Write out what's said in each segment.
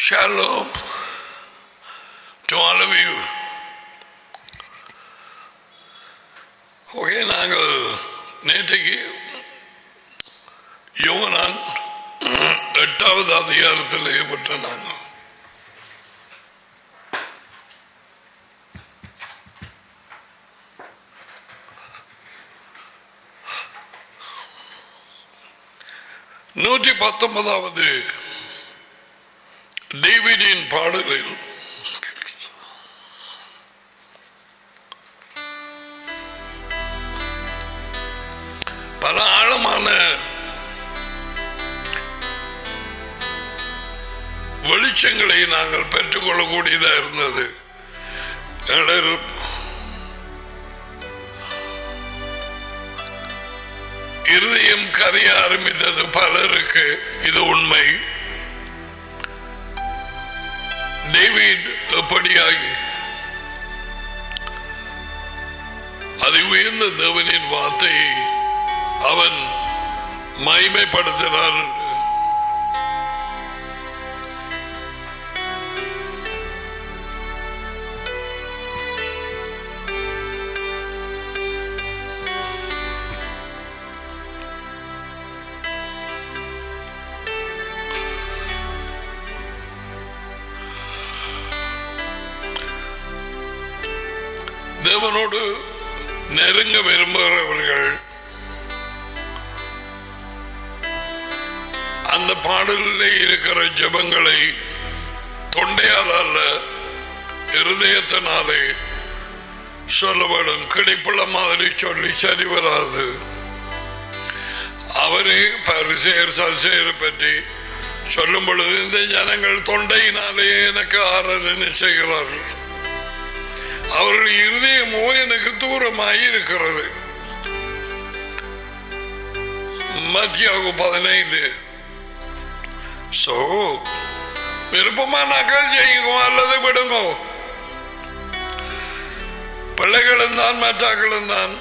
Shalom to all of you. Okay நாங்கள் நேற்றைக்கு யோகனான் எட்டாவது அதிகாரத்தில் ஏற்பட்ட நாங்கள் நூற்றி பத்தொன்பதாவது டேவிடின் பாடலில் பல ஆழமான வெளிச்சங்களை நாங்கள் பெற்றுக்கொள்ளக்கூடியதாக இருந்தது எங்களது இருதயம் கரைய ஆரம்பித்தது பலருக்கு இது உண்மை டேவிட் எப்படியாகி அது உயர்ந்த தேவனின் வார்த்தையை அவன் மகிமைப்படுத்தினான் என்று தேவனோடு நெருங்க விரும்புகிறவர்கள் அந்த பாடலிலே இருக்கிற ஜெபங்களை தொண்டையால் அல்ல இருதயத்தினாலே சொல்ல வேண்டும் கிடைப்புள்ள மாதிரி சொல்லி சரி வராது அவரே பரிசெயர் சல்செயர் பற்றி சொல்லும் பொழுது இந்த ஜனங்கள் தொண்டையினாலே எனக்கு ஆராதனை செய்கிறார்கள் அவர்கள் இருதயமோ எனக்கு தூரமாய் இருக்கிறது மத்தியாகு பதினைந்து சோ விருப்பமானாக்கள் செய்யுங்க அல்லது விடுங்க பிள்ளைகளும் தான் மற்றாக்களும் தான்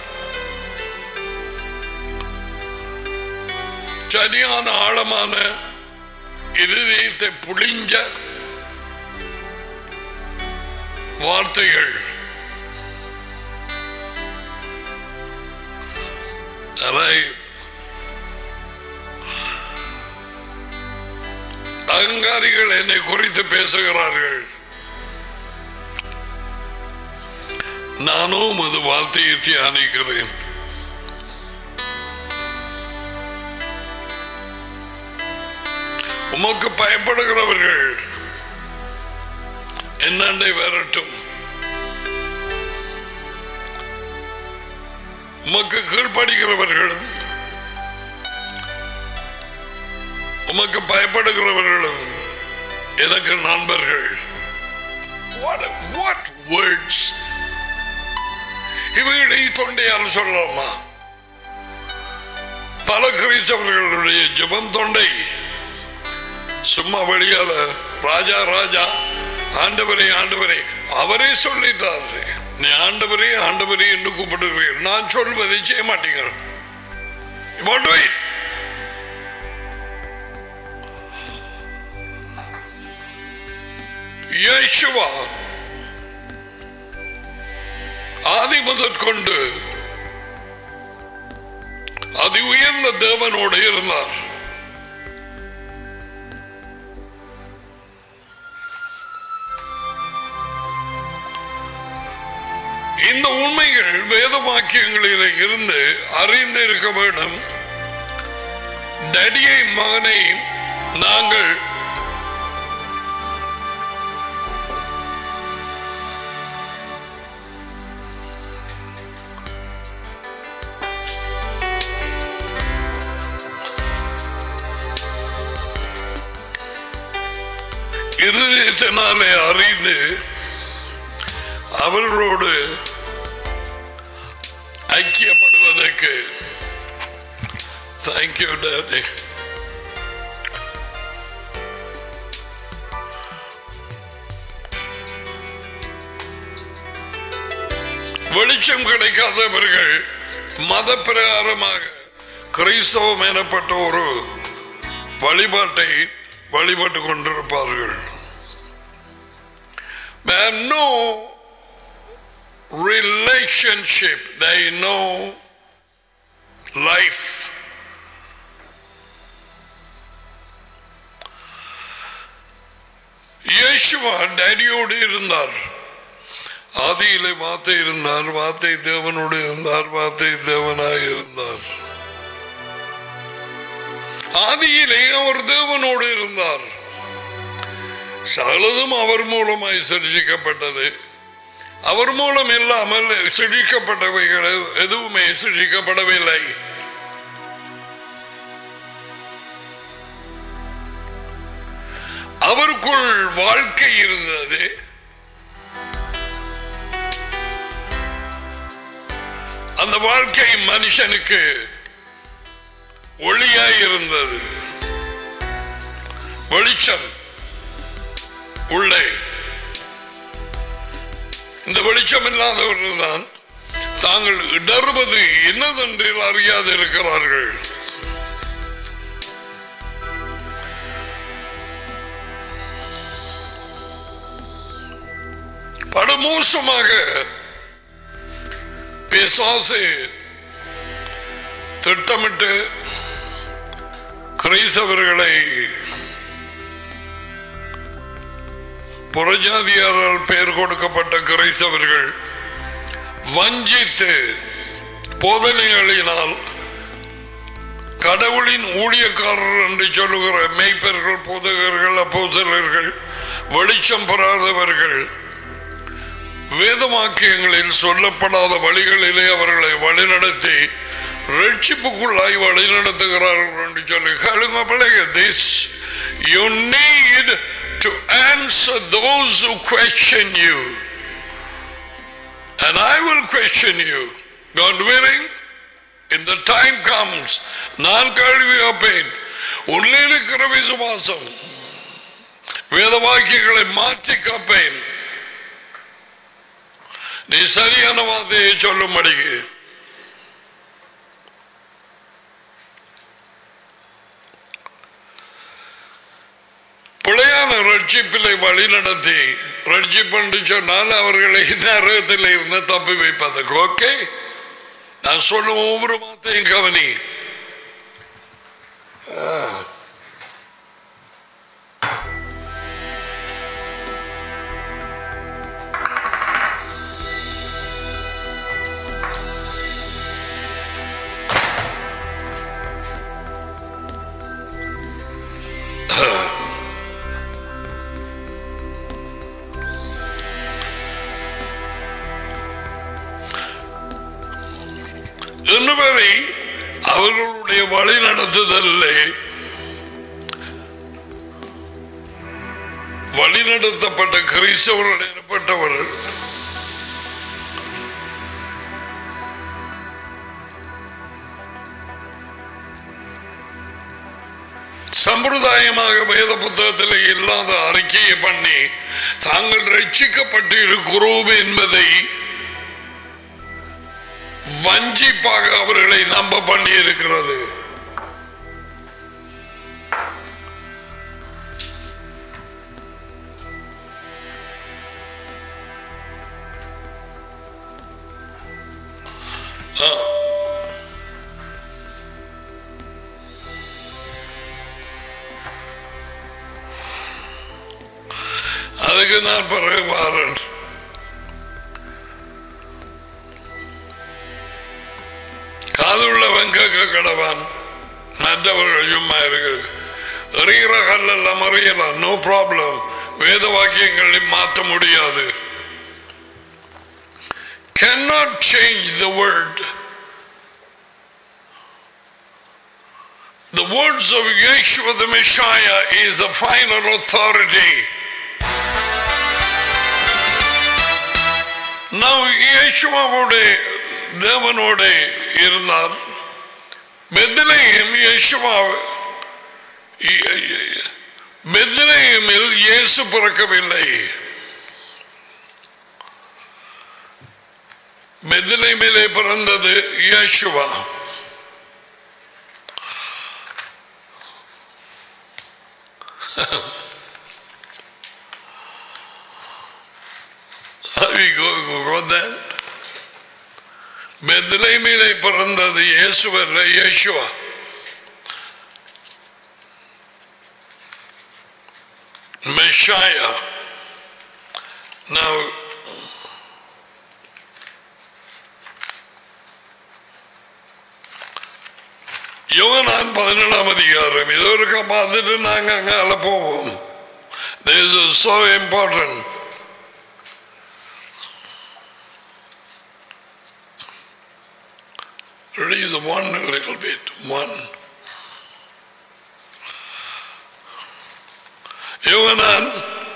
சரியான ஆழமான இருதயத்தை புளிஞ்ச வார்த்தைகள் அதை அகங்காரிகள் என்னை குறித்து பேசுகிறார்கள் நானும் அது வார்த்தையை தியானிக்கிறேன் உமக்கு பயப்படுகிறவர்கள் என்னண்டை வரட்டும் உமக்கு கீழ்ப்படுகிறவர்களும் உமக்கு பயப்படுகிறவர்களும் எனக்கு நண்பர்கள் What, what words? இவைகளை தொண்டையால் சொல்லலாமா பல கிறிஸ்தவர்களுடைய ஜெபம் தொண்டை சும்மா வெளியால ராஜா ராஜா ஆண்டவரே ஆண்டவரே அவரே சொல்லிட்டாரு நீ ஆண்டவரே ஆண்டவரே என்று கூப்பிடுகிறீர்கள் நான் சொல்வதை செய்ய மாட்டீங்கள் You won't do it. Yeshua ஆதி முதற்கொண்டு அதி உயர்ந்த தேவனோடு இருந்தார் இந்த உண்மைகள் வேத வாக்கியங்களில் இருந்து அறிந்து இருக்க வேண்டும் டடியை மகனை நாங்கள் இருதயத்தினாலே அறிந்து அவர்களோடு ஐக்கியப்படுவதற்கு தேங்க்யூ டாடி வெளிச்சம் கிடைக்காதவர்கள் மத பிரகாரமாக கிறிஸ்தவம் எனப்பட்ட ஒரு வழிபாட்டை வழிபட்டு கொண்டிருப்பார்கள் They have no relationship. They know life. இயேசுவா டேடியோடு இருந்தார் ஆதியிலே வார்த்தை இருந்தார் வார்த்தை தேவனோடு இருந்தார் வார்த்தை தேவனாக இருந்தார் ஆதியிலே அவர் தேவனோடு இருந்தார் சகலதும் அவர் மூலமாய் சிருஷிக்கப்பட்டது அவர் மூலம் இல்லாமல் சிருஷிக்கப்பட்டவைகள் எதுவுமே சிருஷிக்கப்படவில்லை அவருக்குள் வாழ்க்கை இருந்தது அந்த வாழ்க்கை மனுஷனுக்கு ஒளியாய் இருந்தது வெளிச்சம் உள்ளே இந்த வெளிச்சம் இல்லாதவர்கள் தான் தாங்கள் இடர்வது என்னதென்று அறியாது இருக்கிறார்கள் படுமோசமாக பிசாசு திட்டமிட்டு கிரைஸ்தவர்களை புறஜாதியாரால் பெயர் கொடுக்கப்பட்ட கிரைஸ்தவர்கள் வஞ்சித்து போதனைகளினால் கடவுளின் ஊழியக்காரர் என்று சொல்லுகிற மெய்ப்பர்கள் போதகர்கள் அப்போசலர்கள் வெளிச்சம் பெறாதவர்கள் வேதவாக்கியங்களில் சொல்லப்படாத வழிகளிலே அவர்களை வழிநடத்தி ரட்சிப்புக்குள்ளாய் வழிநடத்துகிறார்கள் என்று சொல்லி கேளுங்க பிள்ளைங்க this you need to answer those who question you and I will question you God willing in the time comes நான் கேள்வி கேட்பேன் உள்ளே இருக்கிற விசுவாசம் வேதவாக்கியங்களை மாற்றி காப்பேன் நீ சரியான வார்த்தையை சொல்லும்படிக்கு பிழையான ரட்சிப்பிலை வழி நடத்தி ரட்சிப்பு சொன்னால் அவர்களை நரகத்தில் இருந்து தப்பி வைப்பதற்கு ஓகே நான் சொல்லும் ஒவ்வொரு வார்த்தையும் கவனி இன்று வரை அவர்களுடைய வழி நடத்துதல்லே வழிநடத்தப்பட்ட கிறிஸ்தவர்கள் எனப்பட்டவர்கள் சம்பிரதாயமாக வேத புத்தகத்தில் இல்லாத அறிக்கையை பண்ணி தாங்கள் ரட்சிக்கப்பட்டு இருக்கிறோம் என்பதை வஞ்சிப்பாக அவர்களை நம்ப பண்ணி இருக்கிறது ஆ. அதுக்கு நான் பிறகு வாரன் காதுள்ளவன் கேட்க கடவான் மற்றவர்கள் சும்மா இருக்கு எறிகிற கல்லெல்லாம் அறியலாம் நோ ப்ராப்ளம் வேத வாக்கியங்களை மாற்ற முடியாது cannot change the word the words of Yeshua the Messiah is the final authority now இயேசுவாவோட தேவனோட இருந்தார் பெத்லேயம் இயேசுவா பெத்லேயமில் இயேசு பிறக்கவில்லை பெத்லேயமிலே பிறந்தது இயேசுவா got that? பெத்லேமிலே பிறந்தது இயேசுவல்ல இயேசுவா Messiah. Now, யோகனான் பதினேழாம் அதிகாரம் இது ஒரு பார்த்துட்டு நாங்க அங்கால போவோம் This is so important. Read the one a little bit. One. யோகனான்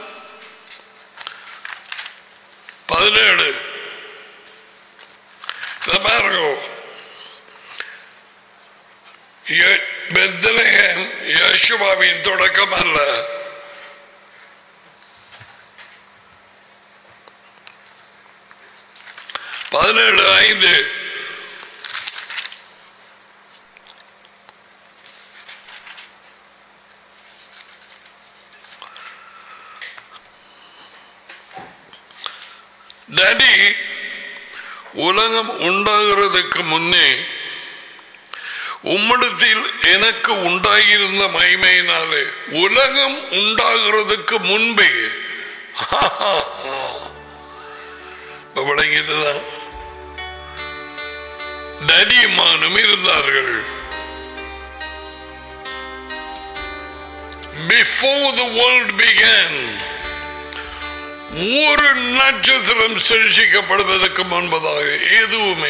பதினேழு இதை பாருங்க ய- பெத்லகேம் யேசுவாவின் தொடக்கம் அல்ல பதினேழு ஐந்து டேடி உலகம் உண்டாகிறதுக்கு முன்னே உம்மிடத்தில் எனக்கு உண்டாகியிருந்த மகிமையினாலே உலகம் உண்டாகிறதுக்கு முன்பே இப்ப விளங்கிட்டுதான் டடிமானும் இருந்தார்கள் பிஃபோர் த வேர்ல்ட் பிகேன் ஒரு நட்சத்திரம் சிருஷிக்கப்படுவதற்கு முன்பதாக எதுவுமே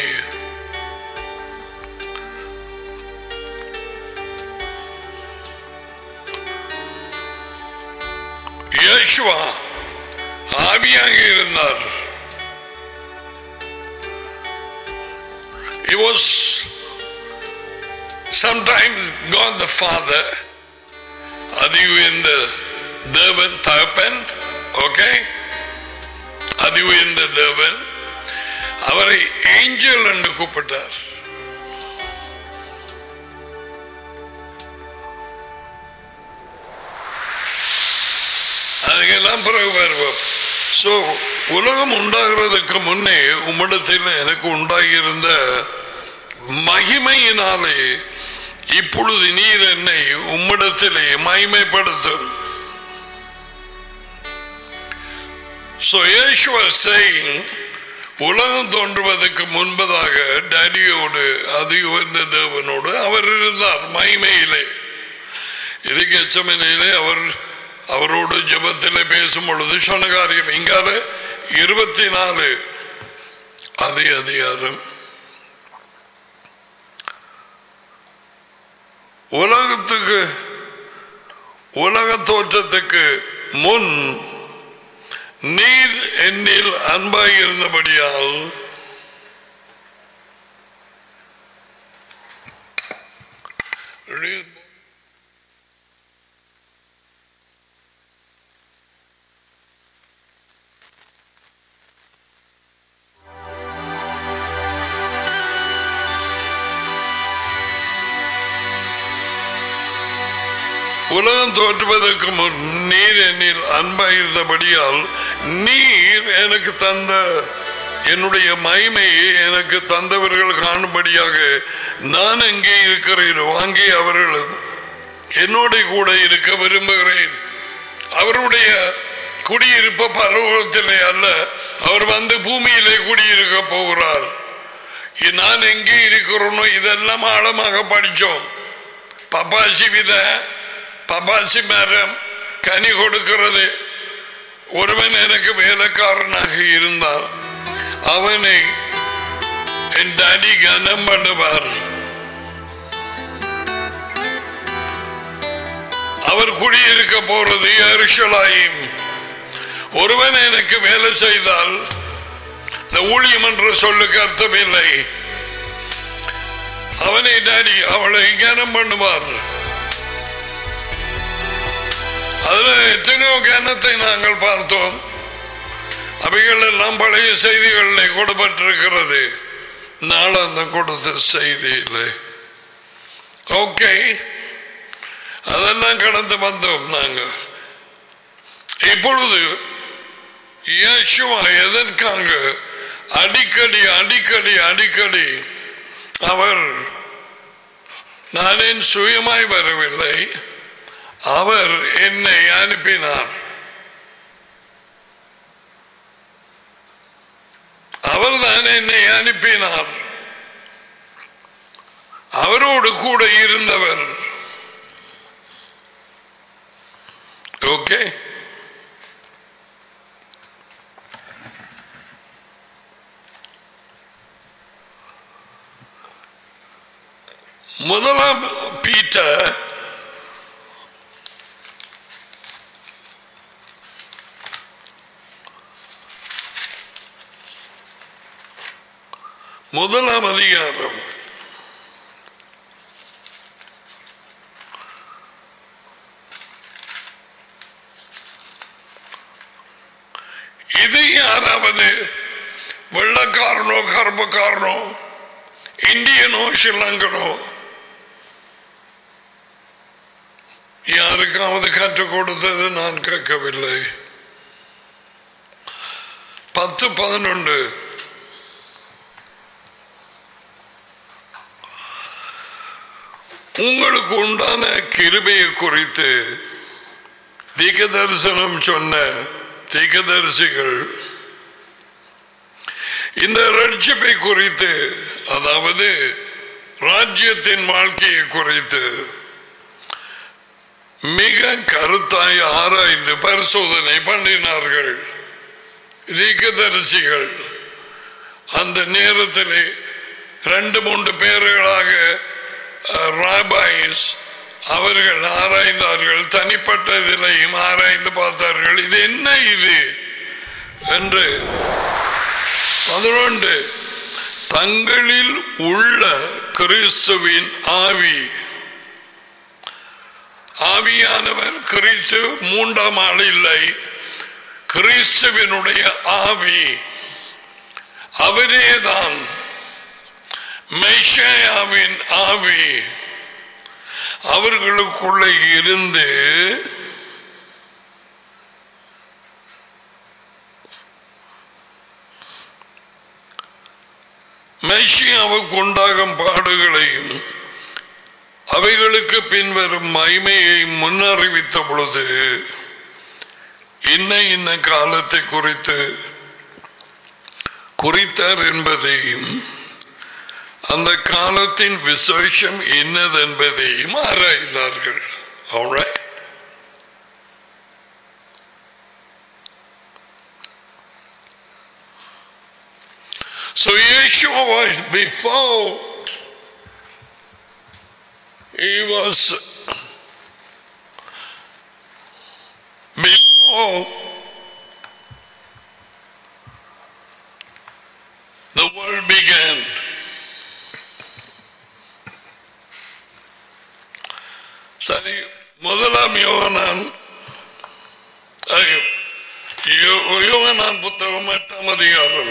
யேசுவா ஆவியாக இருந்தார் He was sometimes God the Father அதிவு இந்த தேவன் தகப்பன் ஓகே அதிவு இந்த தேவன் அவரை ஏஞ்சல் என்று கூப்பிட்டார் அதுக்கெல்லாம் பிறகு வருவோம் ஸோ உலகம் உண்டாகிறதுக்கு முன்னே உம்மிடத்தில் எனக்கு உண்டாகியிருந்த மகிமையினாலே இப்பொழுது நீர் என்னை உம்மிடத்திலே மகிமைப்படுத்தும் So Yeshua is saying, உலகம் தோன்றுவதற்கு முன்பதாக டேடியோடு அதி உயர்ந்த தேவனோடு அவர் இருந்தார் மகிமையிலே இது கெச்சமனையிலே அவர் அவரோடு ஜெபத்திலே பேசும் பொழுது சொன்ன காரியம் இங்கால இருபத்தி நாலு அதே அதிகாரம் உலகத்துக்கு உலக தோற்றத்துக்கு முன் நீர் என்னில் அன்பாய் இருந்தபடியால் Read. உலகம் தோற்றுவதற்கு முன் நீர் என்னில் அன்பாயிருந்தபடியால் நீர் எனக்கு தந்த என்னுடைய மகிமையை எனக்கு தந்தவர்கள் காணும்படியாக நான் எங்கே இருக்கிறேனோ அங்கே அவர்கள் என்னோட கூட இருக்க விரும்புகிறேன் அவருடைய குடியிருப்பு பரலோகத்திலே அல்ல அவர் வந்து பூமியிலே குடியிருக்க போகிறார் இ- நான் எங்கே இருக்கிறோனோ இதெல்லாம் ஆழமாக படிச்சோம் பப்பாசி வித பப்பாசி மரம் கனி கொடுக்கிறது ஒருவன் எனக்கு வேலைக்காரனாக இருந்தால் அவனை என் டாடி கனம் பண்ணுவார் அவர் குடியிருக்க போறது எருஷலாயும் ஒருவன் எனக்கு வேலை செய்தால் இந்த ஊழியம் என்ற சொல்லுக்கு அர்த்தமில்லை அவனை டாடி அவளை கனம் பண்ணுவார் அதுல எத்தனையோ கனத்தை நாங்கள் பார்த்தோம் அவைகள் எல்லாம் பழைய செய்திகளில் கொடுப்பட்டிருக்கிறது நாளாந்தம் கொடுத்த செய்தியில் ஓகே அதெல்லாம் கடந்து வந்தோம் நாங்கள் இப்பொழுது இயேசுவா எதற்காக அடிக்கடி அடிக்கடி அடிக்கடி அவர் நான் என் சுயமாய் வரவில்லை அவர் என்னை அனுப்பினார் அவர் தான் என்னை அனுப்பினார் அவரோடு கூட இருந்தவர் ஓகே முதலாம் பீட்டர் முதலாம் அதிகாரம் இது யாராவது வெள்ளக்காரனோ கருப்புக்காரனோ இந்தியனோ ஸ்ரீலங்கனோ யாருக்காவது கற்றுக் கொடுத்தது நான் கேட்கவில்லை பத்து பதினொன்று உங்களுக்கு உண்டான கிருபையை குறித்து தீக தரிசனம் சொன்ன தீகதரிசிகள் இந்த ரட்சிப்பை குறித்து அதாவது ராஜ்யத்தின் வாழ்க்கையை குறித்து மிக கருத்தாய் ஆராய்ந்து பரிசோதனை பண்ணினார்கள் தீகதரிசிகள் அந்த நேரத்திலே ரெண்டு மூன்று பேர்களாக ராபாய்ஸ் அவர்கள் ஆராய்ந்தார்கள் தனிப்பட்ட இதிலையும் ஆராய்ந்து பார்த்தார்கள் இது என்ன இது என்று பதினொன்று தங்களில் உள்ள கிறிஸ்துவின் ஆவி ஆவியானவர் கிறிஸ்து மூன்றாம் ஆள் இல்லை கிறிஸ்துவினுடைய ஆவி அவரேதான் மெஷாயாவின் ஆவி அவர்களுக்குள்ளே இருந்து மெஷியாவுக்கு உண்டாகும் பாடுகளையும் அவைகளுக்கு பின்வரும் மகிமையை முன்னறிவித்த பொழுது இன்ன இன்ன காலத்தை குறித்து குறித்தார் என்பதையும் அந்த காலத்தின் விசேஷம் என்னதென்பதையும் ஆராய்ந்தார்கள் Alright? So Yeshua was before he was before the world began. சரி முதலாம் யோகனான் ஐயோ, யோ- யோகனான் புத்தகம் எட்டாம் அதிகாரம்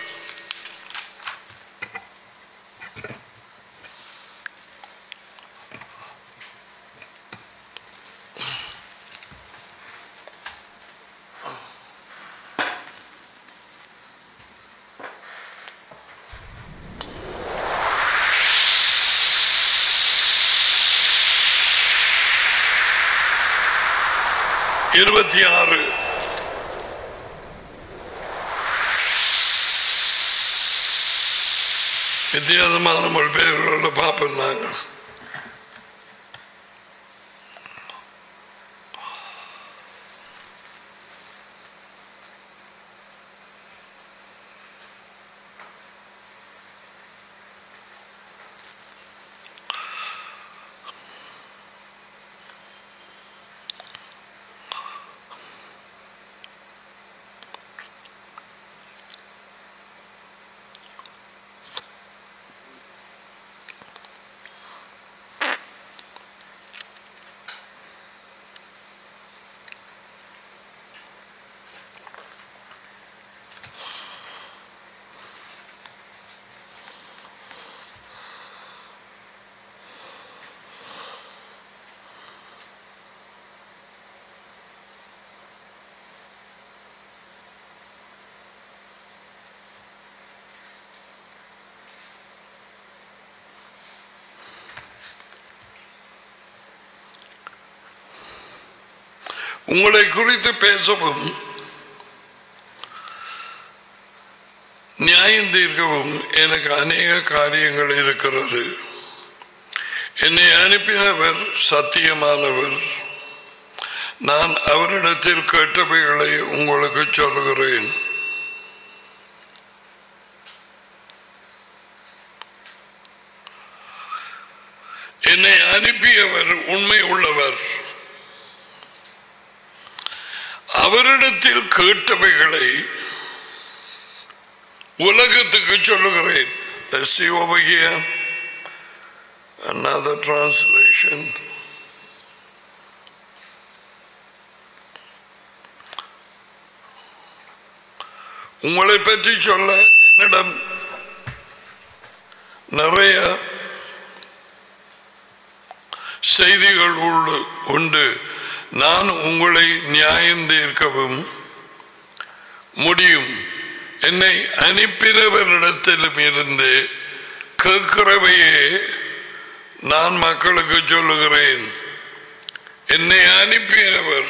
இருபத்தி ஆறு வித்தியாசமான மொழிபெயர்களோட பார்ப்போம் நாங்கள் உங்களை குறித்து பேசவும் நியாயம் தீர்க்கவும் எனக்கு அநேக காரியங்கள் இருக்கிறது என்னை அனுப்பினவர் சத்தியமானவர் நான் அவரிடத்தில் கேட்டவைகளை உங்களுக்கு சொல்லுகிறேன் என்னை அனுப்பியவர் உண்மை உள்ளவர் அவரிடத்தில் கேட்டவைகளை உலகத்துக்கு சொல்லுகிறேன் Let's see over here. Another translation. உங்களை பற்றி சொல்ல என்னிடம் நிறைய செய்திகள் உண்டு உண்டு நான் உங்களை நியாயம் தீர்க்கவும் முடியும் என்னை அனுப்பினவரிடத்திலும் இருந்து கேட்கிறவையே நான் மக்களுக்கு சொல்லுகிறேன் என்னை அனுப்பினவர்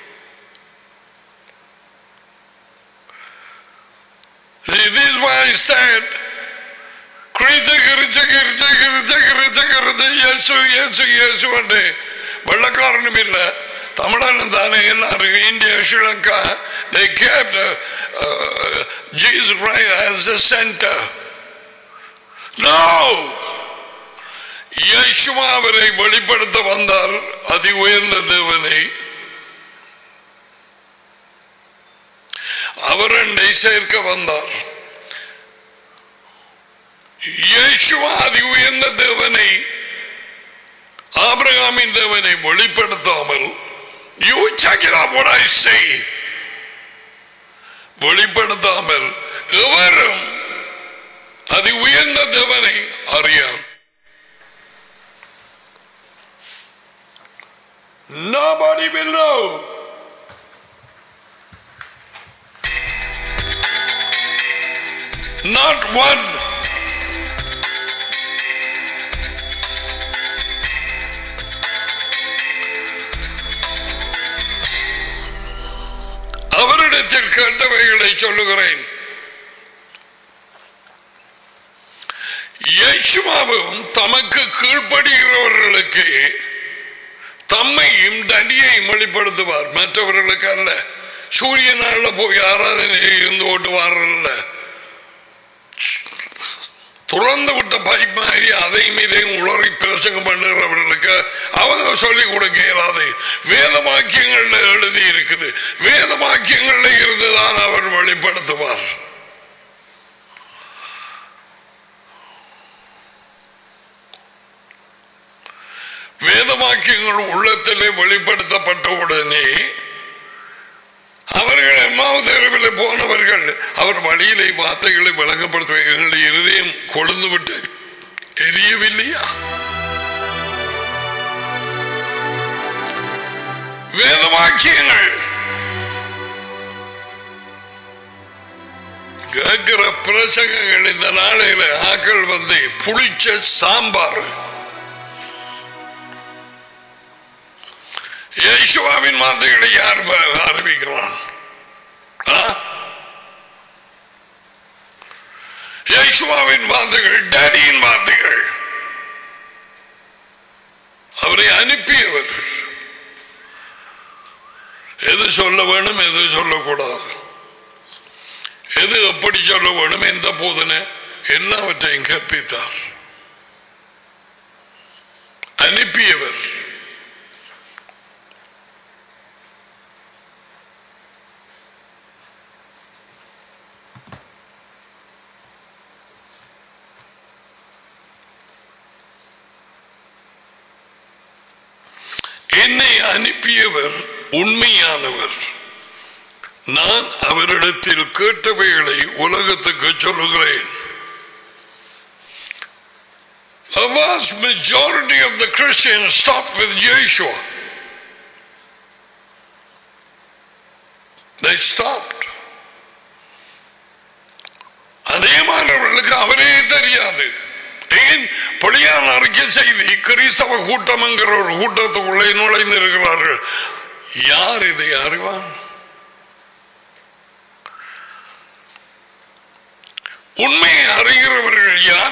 See, this is why I said, கிறிச்ச கிறிச்ச கிறிச்ச கிறிச்ச கிறிச்ச கிறிச்ச இயேசு இயேசு இயேசு என்று வெள்ளக்காரனும் இல்லை தமிழனும் தானே எல்லாரும் India Sri Lanka they kept uh, uh, Jesus Christ as the center no யேசுவா அவரை வெளிப்படுத்த வந்தார் அதி உயர்ந்த தேவனை அவர் என்னை சேர்க்க வந்தார் இயேசுவா அதி உயர்ந்த தேவனை ஆபிரகாமின் தேவனை வெளிப்படுத்தாமல் you check it out what I say வெளிப்படுத்தாமல் எவரும் அதி உயர்ந்த தேவனை அறியாம் Nobody will know. Not one. அவரிடத்தில் கேட்டவைகளை சொல்லுகிறேன் யேசுவாவும் தமக்கு கீழ்ப்படுகிறவர்களுக்கு தம்மையும் தனியையும் வெளிப்படுத்துவார் மற்றவர்களுக்கு அல்ல சூரிய நாள்ல போய் ஆராதனை இருந்து ஓட்டு வாரல்ல துறந்து விட்ட பைப் மாதிரி அதையும் இதையும் உளறி பிரசங்கம் பண்ணுகிறவர்களுக்கு அவங்க சொல்லிக் கொடுக்க இயலாது வேத வாக்கியங்கள்ல எழுதி இருக்குது வேத வாக்கியங்கள்ல இருந்துதான் அவர் வெளிப்படுத்துவார் வேத வாக்கியங்கள் உள்ளத்திலே வெளிப்படுத்தப்பட்ட உடனே அவர்கள் எம்மாவு தெருவில் போனவர்கள் அவர் வழியிலே வார்த்தைகளை விளங்கப்படுத்த எங்களுடைய இருதயம் கொழுந்து விட்டு எரியவில்லையா வேத வாக்கியங்கள் கேட்கிற பிரசங்கங்கள் இந்த நாளையில ஆக்கள் வந்து புளிச்ச சாம்பார் யேசுவாவின் வார்த்தைகளை யார் ஆரம்பிக்கிறான் யேசுவாவின் வார்த்தைகள் டேடியின் வார்த்தைகள் அவரை அனுப்பியவர் எது சொல்ல வேணும் எது சொல்லக்கூடாது எது எப்படி சொல்ல வேணும் எந்த போதனை எல்லாவற்றையும் கற்பித்தார் அனுப்பியவர் என்னை அனுப்பியவர் உண்மையானவர் நான் அவரிடத்தில் கேட்டவைகளை உலகத்துக்கு சொல்லுகிறேன் A vast majority of the Christians stopped with Yeshua. They stopped. அநேகமானவர்களுக்கு அவரே தெரியாது ஏன் பொழியான அறிக்கை செய்தி கிறிஸ்தவ கூட்டம் என்கிற ஒரு கூட்டத்துக்குள்ளே நுழைந்து இருக்கிறார்கள் யார் இதை அறிவான் உண்மையை அறிகிறவர்கள் யார்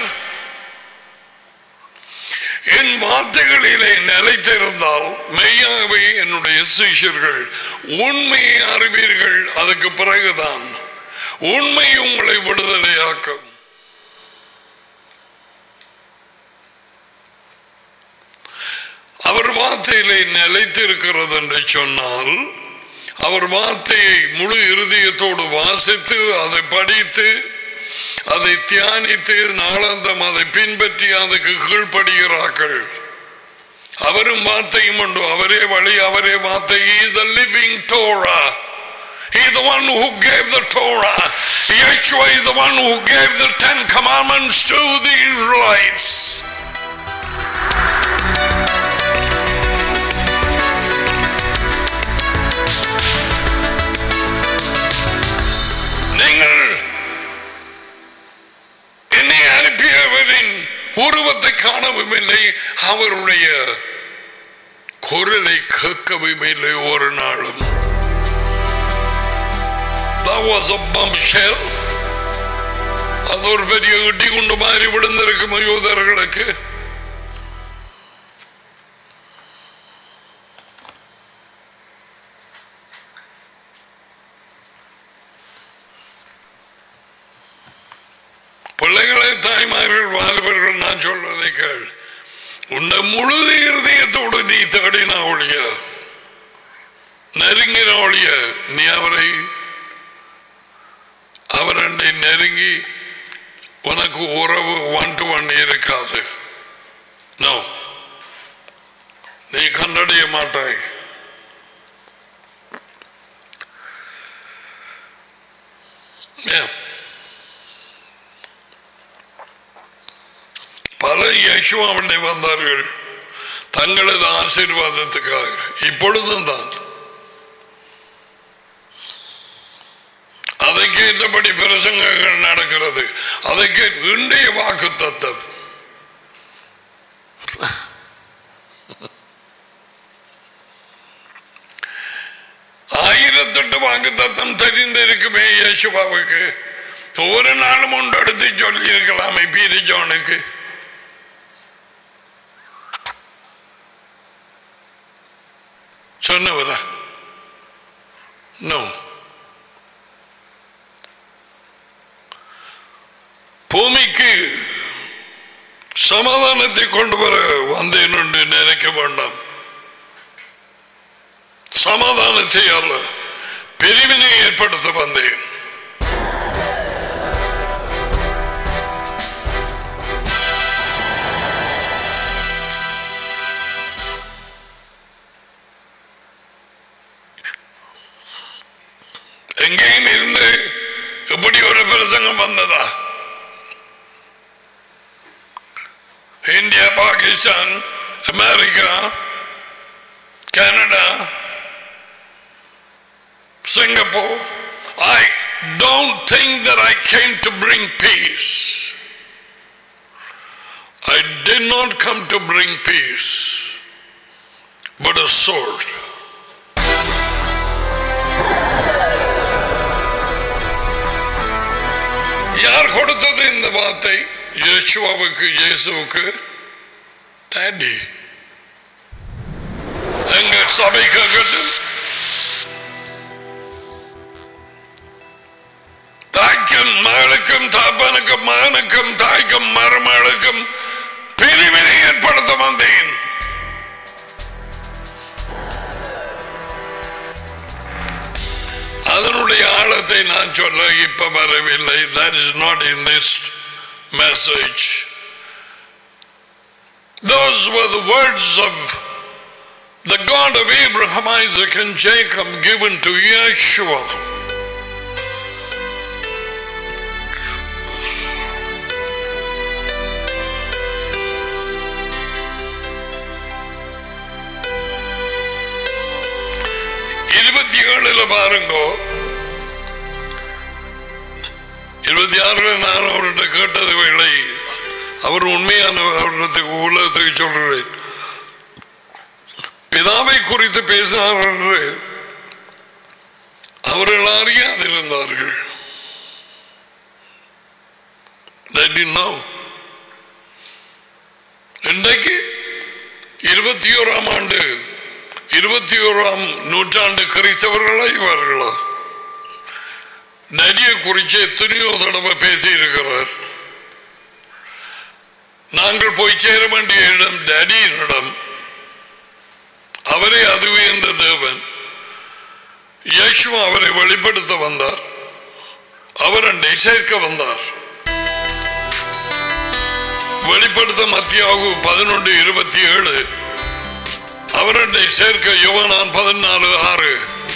என் வார்த்தைகளிலே நிலைத்திருந்தால் மெய்யாகவே என்னுடைய சிஷ்யர்கள் உண்மையை அறிவீர்கள் அதுக்கு பிறகுதான் உண்மை உங்களை விடுதலையாக்கும் அவர் வார்த்தையிலே நிலைத்திருக்கிறது என்று சொன்னால் அவர் வார்த்தையை முழு இருதயத்தோடு வாசித்து அதை படித்து அதை தியானித்து நாளாந்தம் அதை பின்பற்றி அதுக்கு கீழ்ப்படுகிறார்கள் அவரும் வார்த்தையும் உண்டு அவரே வழி அவரே வார்த்தை He is the living Torah. He is the one who gave the Torah. Yeshua is the one who gave the Ten Commandments to the Israelites. நீங்கள் என்னை அனுப்பியவரின் உருவத்தை காணவும் இல்லை அவருடைய குரலை கேட்கவும் இல்லை ஒரு நாளும் That was a bombshell. அது ஒரு பெரிய இடி குண்டு மாதிரி விழுந்திருக்கும் யூதர்களுக்கு பிள்ளைகளை தாய்மார்கள் வாலிபர்கள் நான் சொல்வதை கேள் உன்னை முழு இருதயத்தோடு நீ தேடினா ஒழிய நெருங்கின ஒழிய நீ அவரை அவரண்டை நெருங்கி உனக்கு உறவு ஒன் டு ஒன் இருக்காது நோ நீ கண்டடைய மாட்டாய் Yeah. பல யேசுவாவண்டை வந்தார்கள் தங்களது ஆசீர்வாதத்துக்காக இப்பொழுதும் தான் அதற்கு ஏற்றபடி பிரசங்கங்கள் நடக்கிறது அதற்கு இன்றைய வாக்கு தத்தம் ஆயிரத்தெட்டு வாக்கு தத்தம் தெரிந்திருக்குமே யேசுவாவுக்கு ஒரு நாளும் ஒன்று எடுத்து சொல்லி இருக்கலாமே பீரிஜோனுக்கு சொன்னவரா நோ பூமிக்கு சமாதானத்தை கொண்டு வர வந்தேன் என்று நினைக்க வேண்டாம் சமாதானத்தை அல்ல பிரிவினை ஏற்படுத்த வந்தேன் எங்கேயும் இருந்து இப்படி ஒரு பிரசங்கம் வந்ததா India Pakistan America Canada Singapore. I don't think that I came to bring peace. I did not come to bring peace, but a sword. யார் கொடுத்தது இந்த வார்த்தை இயேசுவாவுக்கு இயேசுவுக்கு டாடி எங்க சபை கேட்கட்டும் தாய்க்கும் மகளுக்கும் தாப்பனுக்கும் மகனுக்கும் தாய்க்கும் மருமகளுக்கும் பிரிவினை ஏற்படுத்த வந்தேன் அதனுடைய ஆழத்தை நான் சொல்ல இப்ப வரவில்லை that is not in this message those were the words of the God of Abraham, Isaac and Jacob given to Yeshua இருபத்தி ஏழுல பாருங்க இருபத்தி ஆறுல நான் அவர்கிட்ட கேட்டது வேலை அவர் உண்மையான அவரிடத்துக்கு உலகத்துக்கு சொல்றேன் பிதா பிதாவை குறித்து பேசினார் என்று அவர்கள் அறியாதிருந்தார்கள் They didn't know. இன்றைக்கு இருபத்தி ஓராம் ஆண்டு இருபத்தி ஓராம் நூற்றாண்டு கிறிஸ்தவர்களா இவர்களா நடிகை குறித்து எத்தனையோ தடவை பேசி இருக்கிறார் நாங்கள் போய் சேர வேண்டிய இடம் டடியினிடம் அவரே அதுவே என்ற தேவன் இயேசுவா அவரை வெளிப்படுத்த வந்தார் அவர் அண்டை சேர்க்க வந்தார் வெளிப்படுத்த மத்தியாகு பதினொன்று இருபத்தி ஏழு அவரண்டை சேர்க்க யுவனான் பதினாலு ஆறு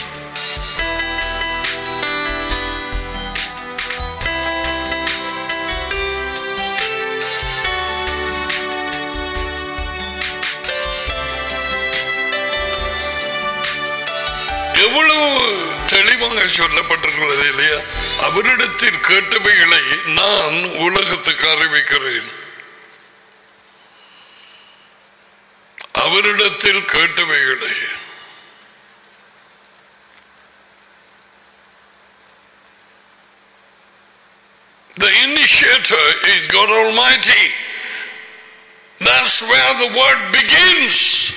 எவ்வளவு தெளிவாக சொல்லப்பட்டிருக்கிறது இல்லையா அவரிடத்தில் கேட்டவைகளை நான் உலகத்துக்கு அறிவிக்கிறேன் அவரிடத்தில் கேட்டவைகளை The initiator is God Almighty. That's where the word begins.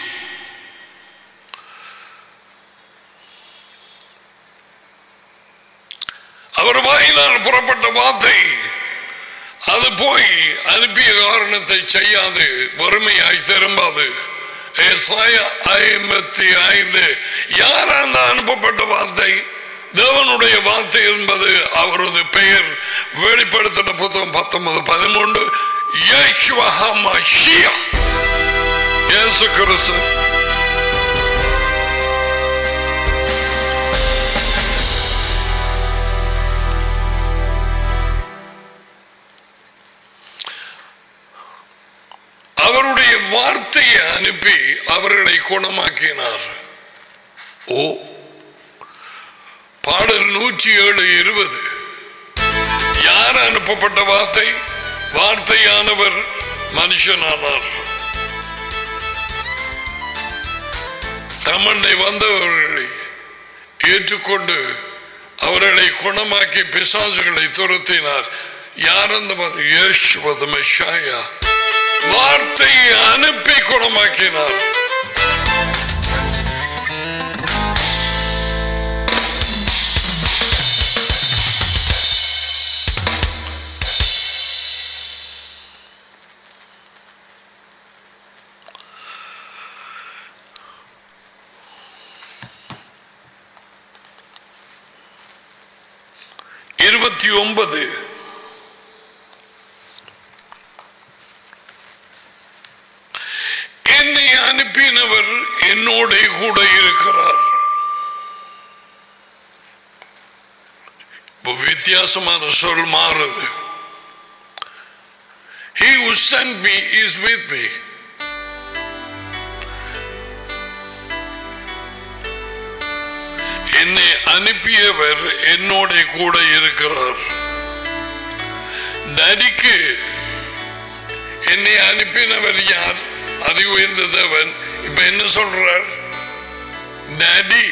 அவர் வாயினால் புறப்பட்ட வார்த்தை அது போய் அனுப்பிய காரணத்தை செய்யாது வறுமையாய் திரும்பாது ஏசாயா ஐம்பத்தி ஐந்து யார் அந்த அனுப்பப்பட்ட வார்த்தை தேவனுடைய வார்த்தை என்பது அவரது பெயர் வெளிப்படுத்தின புத்தகம் பத்தொன்பது பதிமூன்று இயேசுவ ஹமாஷியா. இயேசு கிறிஸ்து அவருடைய வார்த்தையை அனுப்பி அவர்களை குணமாக்கினார் ஓ பாடல் நூற்றி ஏழு இருபது யார் அனுப்பப்பட்ட வார்த்தை வார்த்தையானவர் மனுஷனானார் தம்மண்டை வந்தவர்களை ஏற்றுக்கொண்டு அவர்களை குணமாக்கி பிசாசுகளை துரத்தினார் யார் அந்த வார்த்தை? இயேசுவது மெஷாயா வார்த்தையை அனுப்பி குணமாக்கினார் இருபத்தி ஒன்பது என்னை அனுப்பினவர் என்னோட கூட இருக்கிறார் இப்ப வித்தியாசமான சொல் மாறுது He who sent me is with me. என்னை அனுப்பியவர் என்னோட கூட இருக்கிறார் நரிக்கு என்னை அனுப்பினவர் யார் அறிவு உயர்ந்த தேவன் இப்ப என்ன சொல்றார் நடி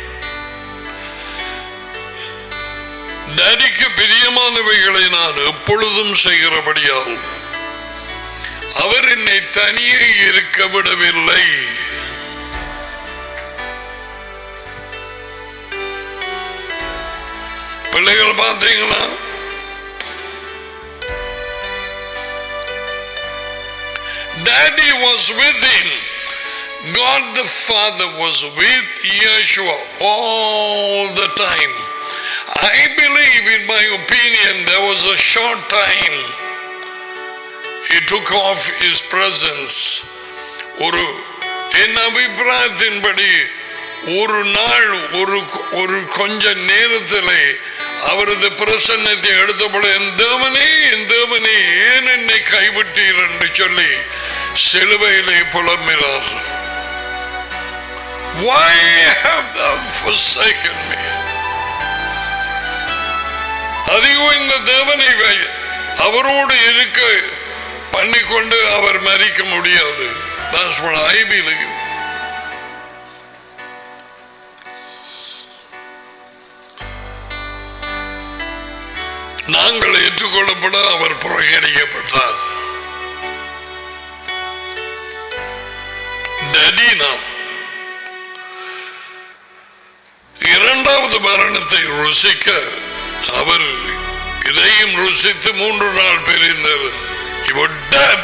நரிக்கு பிரியமானவைகளை நான் எப்பொழுதும் செய்கிறபடியால் அவர் என்னை தனியே இருக்க விடவில்லை பிள்ளைகள் பார்த்தீங்களா Daddy was with him. God the Father was with Yeshua all the time. I believe, in my opinion, there was a short time he took off his presence. ஒரு என் அபிப்பிராயத்தின்படி ஒரு நாள் ஒரு ஒரு கொஞ்ச நேரத்திலே அவரது பிரசன்னத்தை எடுத்தபோது என் தேவனே என் தேவனே ஏன் என்னை கைவிட்டீர் என்று சொல்லி சிலுவையிலே புலம்பினார் Why have thou forsaken me? அதிகம் இந்த தேவனை வை- அவரோடு இருக்க பண்ணிக்கொண்டு அவர் மறிக்க முடியாது That's what I believe. நாங்கள் ஏற்றுக்கொள்ளப்பட அவர் புறக்கணிக்கப்பட்டார் டடி நாம் இரண்டாவது மரணத்தை ருசிக்க அவர் இதையும் ருசித்து மூன்று நாள் பிரிந்தார் இவர் dead.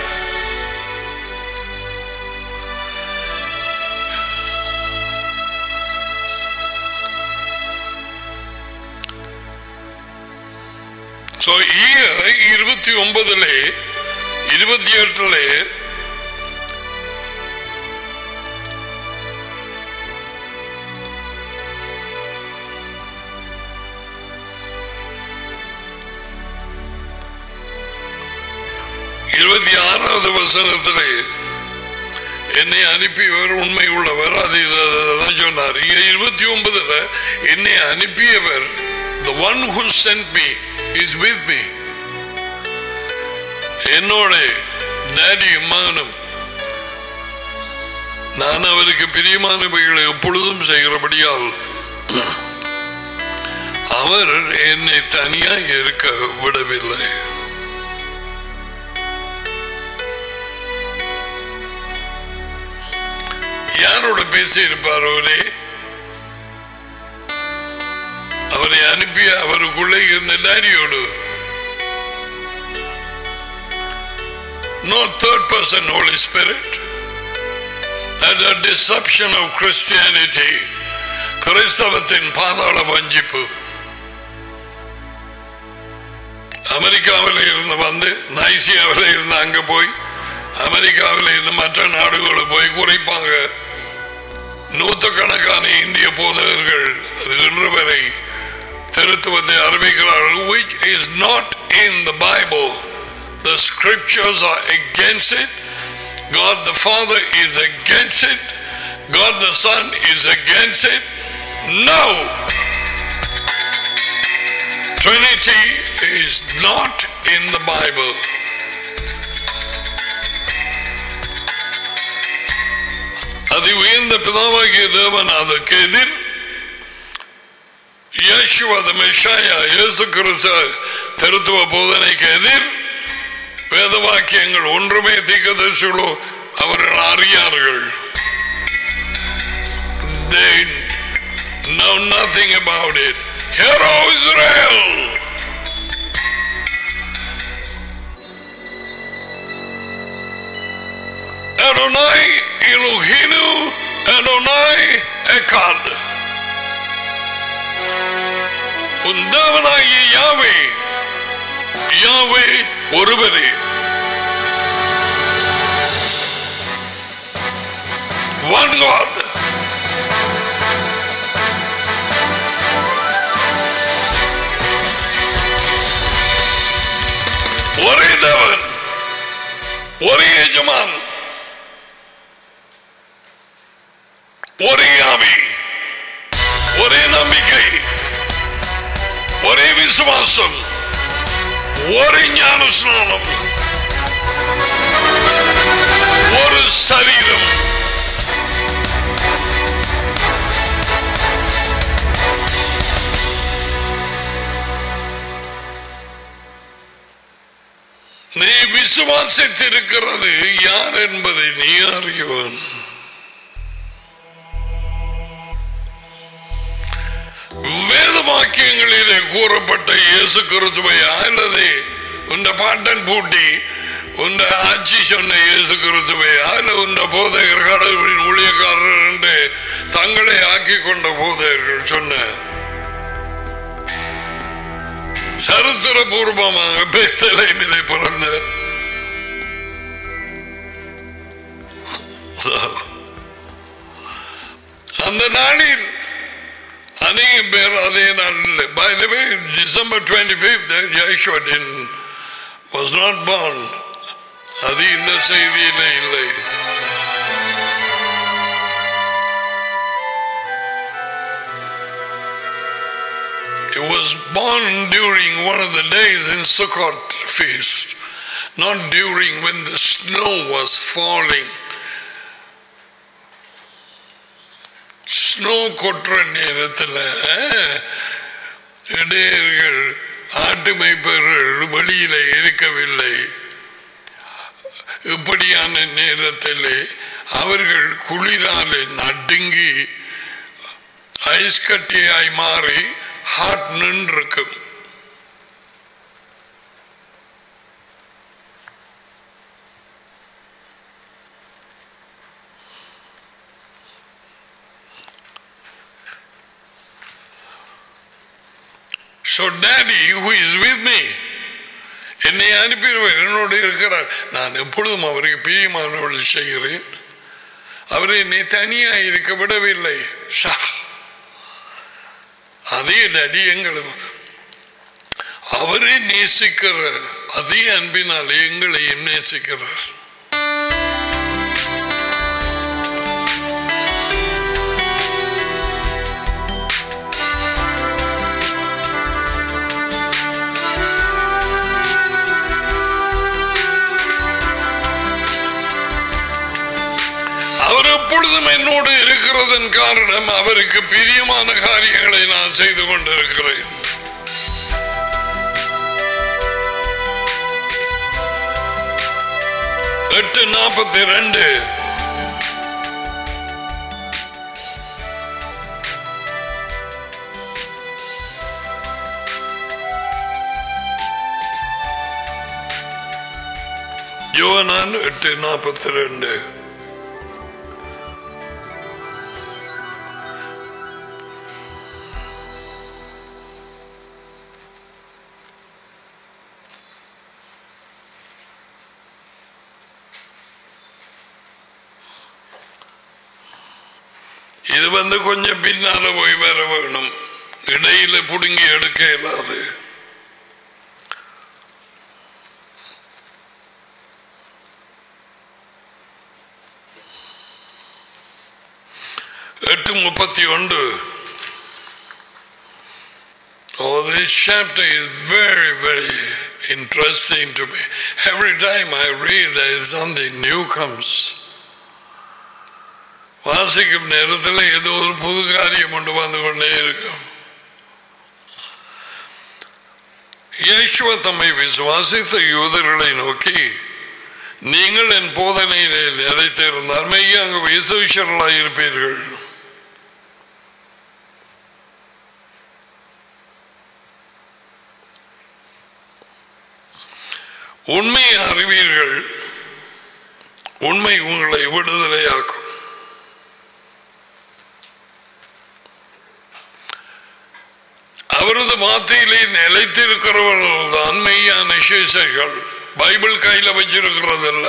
So here இருபத்தி ஒன்பதுலே இருபத்தி எட்டுலே இருபத்தி ஆறாவது வசனத்திலே என்னை அனுப்பியவர் உண்மை உள்ளவர் அது இது- அதுதான் சொன்னார் இங்க இருபத்தி ஒன்பதுல என்னை அனுப்பியவர் the one who sent me is with me என்னோட டேடியும் மகனும் நான் அவருக்கு பிரியமானவைகளை எப்பொழுதும் செய்கிறபடியால் அவர் என்னை தனியாக இருக்க விடவில்லை யாரோட பேசி இருப்பார் அவரே அவரை அனுப்பிய அவருக்குள்ளே இருந்த டேடியோடு not third person Holy Spirit and a deception of Christianity கிறிஸ்தவத்தின் பாதாள வஞ்சிப்பு அமெரிக்காவில் இருந்து வந்து நைசியாவில் இருந்து அங்க போய் அமெரிக்காவில் இருந்து மற்ற நாடுகளுக்கு போய் குறிப்பாக நூற்றுக்கணக்கான இந்திய போதகர்கள் அது இன்று வரை திருத்துவத்தை அறிவிக்கிறார்கள் which is not in the Bible. The scriptures are against it. God the Father is against it. God the Son is against it. No! Trinity is not in the Bible. அது உயர்ந்த பிதாவாகிய தேவன் அதற்கு எதிர் இயேசுவ the மெஷாயா இயேசு கிறிஸ்து திருத்துவ போதனைக்கு எதிர் வேத வாக்கியங்கள் ஒன்றுமே தீர்க்கதரிசிகளோ அவர்கள் அறியார்கள் They know nothing about it. Hear, O Israel! Adonai Elohinu Adonai Echad உன் தேவனாகிய யாவே யாவே ஒருவரே One God. ஒரே தேவன் ஒரே எஜமான் ஒரே ஆவி ஒரே நம்பிக்கை ஒரே விசுவாசம் ஒரே ஞான ஸ்நானம் ஒரு சரீரம் நீ விசுவாசித்திருக்கிறது யார் என்பதை நீ அறியவன் வேத வாக்கியங்களிலே கூறப்பட்ட இயேசு கிறிஸ்துவை அல்லது உந்த பாட்டன் பூட்டி உந்த ஆட்சி சொன்ன இயேசு கிறிஸ்துவை அல்ல உந்த போதகர் கடவுளின் ஊழியக்காரர் என்று தங்களை ஆக்கி கொண்ட போதகர்கள் சொன்ன சரித்திரபூர்வமாக பெத்தலைனிலே பிறந்த அந்த நாளில் அநேக பேர் அதே நாளில் by the way December 25th Joshua didn't was not born அது இந்த செய்தியில இல்லை It was born during one of the days in Sukkot feast, not during when the snow was falling. Snow கொட்டுற நேரத்தில் இடையர்கள் ஆட்டு மேய்ப்பர்கள் வெளியில இருக்கவில்லை இப்படியான நேரத்திலே அவர்கள் குளிராலே நடுங்கி ஐஸ் கட்டியாய் மாறி ஹார்ட் நின்றிருக்கும் So daddy who is with me என்னை அனுப்பிடுவார் என்னோடு இருக்கிறார் நான் எப்பொழுதும் அவருக்கு பிரியமானவர்கள் செய்கிறேன் அவர் என்னை தனியாக இருக்க விடவில்லை ஷா அதே நடி எங்களும் அவரே நேசிக்கிற அதே அன்பினால் எங்களையும் நேசிக்கிறார் அவர் எப்பொழுதும் என்னோடு இருக்கிறதன் காரணம் அவருக்கு பிரியமான காரியங்களை நான் செய்து கொண்டிருக்கிறேன் எட்டு நாற்பத்தி ரெண்டு யோனான் எட்டு நாற்பத்தி ரெண்டு இது வந்து கொஞ்சம் பின்னால போய் வர வேணும் இடையில புடுங்கி எடுக்க இயலாது எட்டு முப்பத்தி ஒன்று Oh, this chapter is very, very interesting to me. Every time I read, there is something new comes. வாசிக்கும் நேரத்தில் ஏதோ ஒரு புது காரியம் கொண்டு வந்து கொண்டே இருக்கும் இயேசுவ தம்மை விசுவாசித்த யூதர்களை நோக்கி நீங்கள் என் போதனையிலே நிலைத்திருந்தால் மெய்யாக விசுவீஷர்களாக இருப்பீர்கள் உண்மையை அறிவீர்கள் உண்மை உங்களை விடுதலையாக்கும் அவரது வார்த்தையிலே நிலைத்திருக்கிறவர்கள் தான் மெய்யான சேஷர்கள் பைபிள் கையில வச்சிருக்கிறதல்ல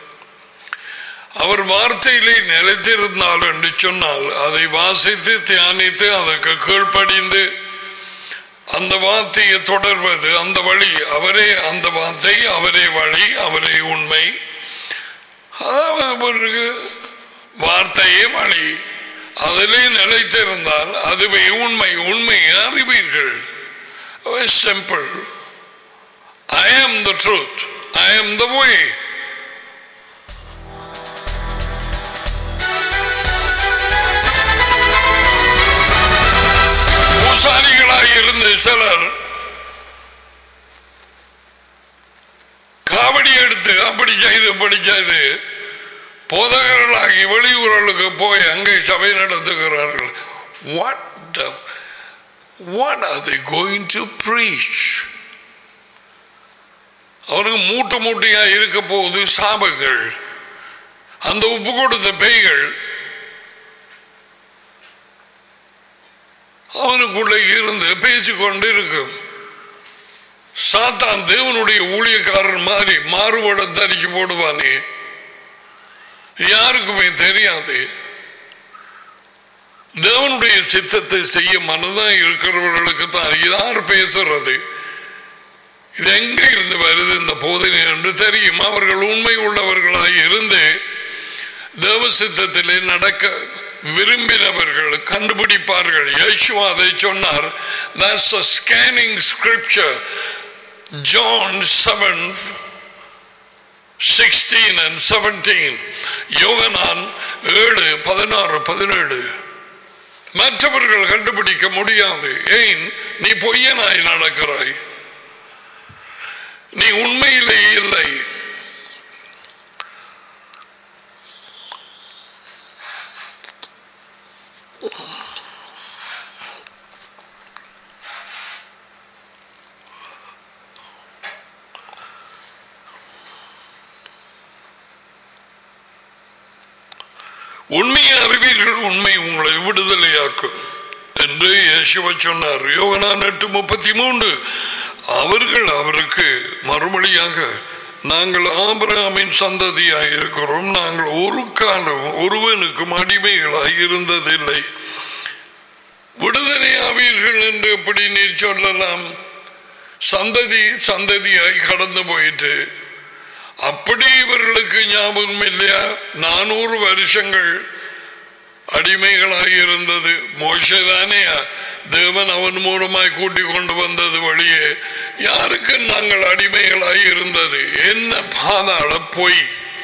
அவர் வார்த்தையிலே நிலைத்திருந்தால் என்று சொன்னால் அதை வாசித்து தியானித்து அதற்கு கீழ்ப்படிந்து அந்த வார்த்தையை தொடர்வது அந்த வழி அவரே அந்த வார்த்தை அவரே வழி அவரே உண்மை அதாவது பிறகு வார்த்தையே வழி அதிலே நிலைத்திருந்தால் அதுவே உண்மை உண்மை அறிவீர்கள் சிம்பிள் ஐ ஆம் த ட்ரூத் ஐ ஆம் த வே பூசாரிகளாக இருந்த சிலர் காவடி எடுத்து அப்படி செய்து இப்படி செய்து போதகர்களாகி வெளியூர்களுக்கு போய் அங்கே சபை நடத்துகிறார்கள் what the what are they going to preach அவனுக்கு மூட்டை மூட்டையா இருக்க போகுது சாபங்கள் அந்த உப்பு கொடுத்த பேய்கள் அவனுக்குள்ள இருந்து பேசிக்கொண்டு இருக்கும் சாத்தான் தேவனுடைய ஊழியக்காரர் மாதிரி மாறுபடம் தரிச்சு போடுவானே யாருக்குமே தெரியாது தேவனுடைய சித்தத்தை செய்ய மனதான் இருக்கிறவர்களுக்கு தான் யார் பேசுறது இது எங்க இருந்து வருது இந்த போதனை என்று தெரியும் அவர்கள் உண்மை உள்ளவர்களாய் இருந்து தேவ சித்தத்திலே நடக்க விரும்பினவர்கள் கண்டுபிடிப்பார்கள் யேசுவா அதை சொன்னார் that's a scanning scripture John 7 16 and 17 யோகனான் ஏழு பதினாறு பதினேழு மற்றவர்கள் கண்டுபிடிக்க முடியாது ஏன் நீ பொய்யனாய் நடக்கிறாய் நீ உண்மையிலே இல்லை உண்மையை அறிவீர்கள் உண்மை உங்களை விடுதலையாக்கும் என்று இயேசுவ சொன்னார் யோகனான் எட்டு முப்பத்தி மூன்று அவர்கள் அவருக்கு மறுமொழியாக நாங்கள் ஆபிரகாமின் சந்ததியாக இருக்கிறோம் நாங்கள் ஒரு காலம் ஒருவனுக்கும் அடிமைகளாக இருந்ததில்லை விடுதலை ஆவீர்கள் என்று எப்படி நீர் சொல்லலாம் சந்ததி சந்ததியாய் கடந்து போயிட்டு அப்படி இவர்களுக்கு ஞாபகம் இல்லையா நானூறு வருஷங்கள் அடிமைகளாக இருந்தது மோசதானே தேவன் அவன் மூலமாய் கூட்டிக் கொண்டு வந்தது வழியே யாருக்கு நாங்கள் அடிமைகளாய் இருந்தது என்ன பாதாள பொய்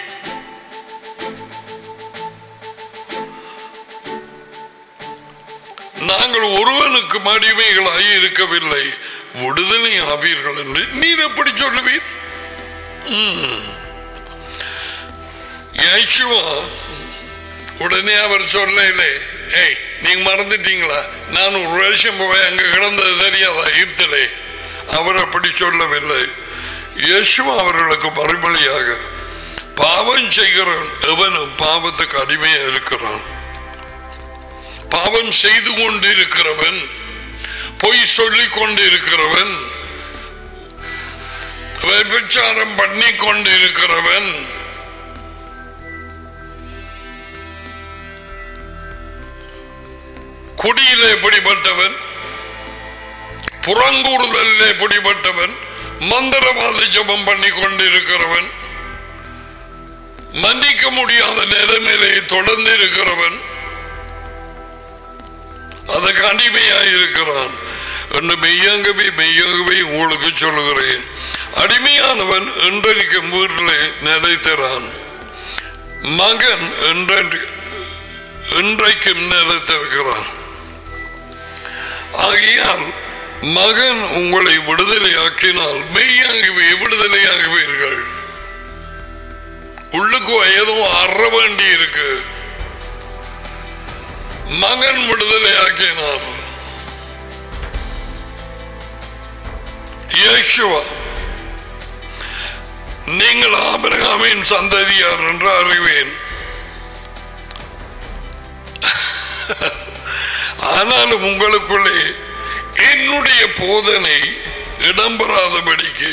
நாங்கள் ஒருவனுக்கும் அடிமைகளாய் இருக்கவில்லை விடுதலை ஆவீர்கள் என்று நீர் எப்படி சொல்லுவீர் யேசுவா உடனே அவர் சொல்லலே ஏய் நீங்க மறந்துட்டீங்களா நான் ஒரு வருஷம் போய் அங்க கிடந்தது தெரியாதா ஈர்த்தலே அவர் அப்படி சொல்லவில்லை இயேசுவா அவர்களுக்கு மறுமொழியாக பாவம் செய்கிறவன் எவனும் பாவத்துக்கு அடிமையா இருக்கிறான் பாவம் செய்து கொண்டிருக்கிறவன் பொய் சொல்லிக் கொண்டிருக்கிறவன் விபச்சாரம் பண்ணி கொண்டிருக்கிறவன் குடியிலே பிடிபட்டவன் புறங்கூறுதலிலே பிடிபட்டவன் மந்திரவாத ஜபம் பண்ணி கொண்டிருக்கிறவன் மன்னிக்க முடியாத நிலைமையிலே தொடர்ந்து இருக்கிறவன் அதுக்கு அடிமையாய் இருக்கிறான் என்று மெய்யாகவே மெய்யாகவே உங்களுக்கு சொல்லுகிறேன் அடிமையானவன் என்றைக்கும் வீட்டிலே நிலைத்திறான் மகன் என்றைக்கு இன்றைக்கும் நிலைத்திருக்கிறான் ஆகையால் மகன் உங்களை விடுதலையாக்கினால் மெய்யாகவே விடுதலையாகுவீர்கள் உள்ளுக்கு ஏதோ அற வேண்டி இருக்கு மகன் விடுதலையாக்கினார் இயேசுவா நீங்கள் ஆபிரகாமின் சந்ததியார் என்று அறிவேன் ஆனாலும் உங்களுக்குள்ளே என்னுடைய போதனை இடம்பெறாதபடிக்கு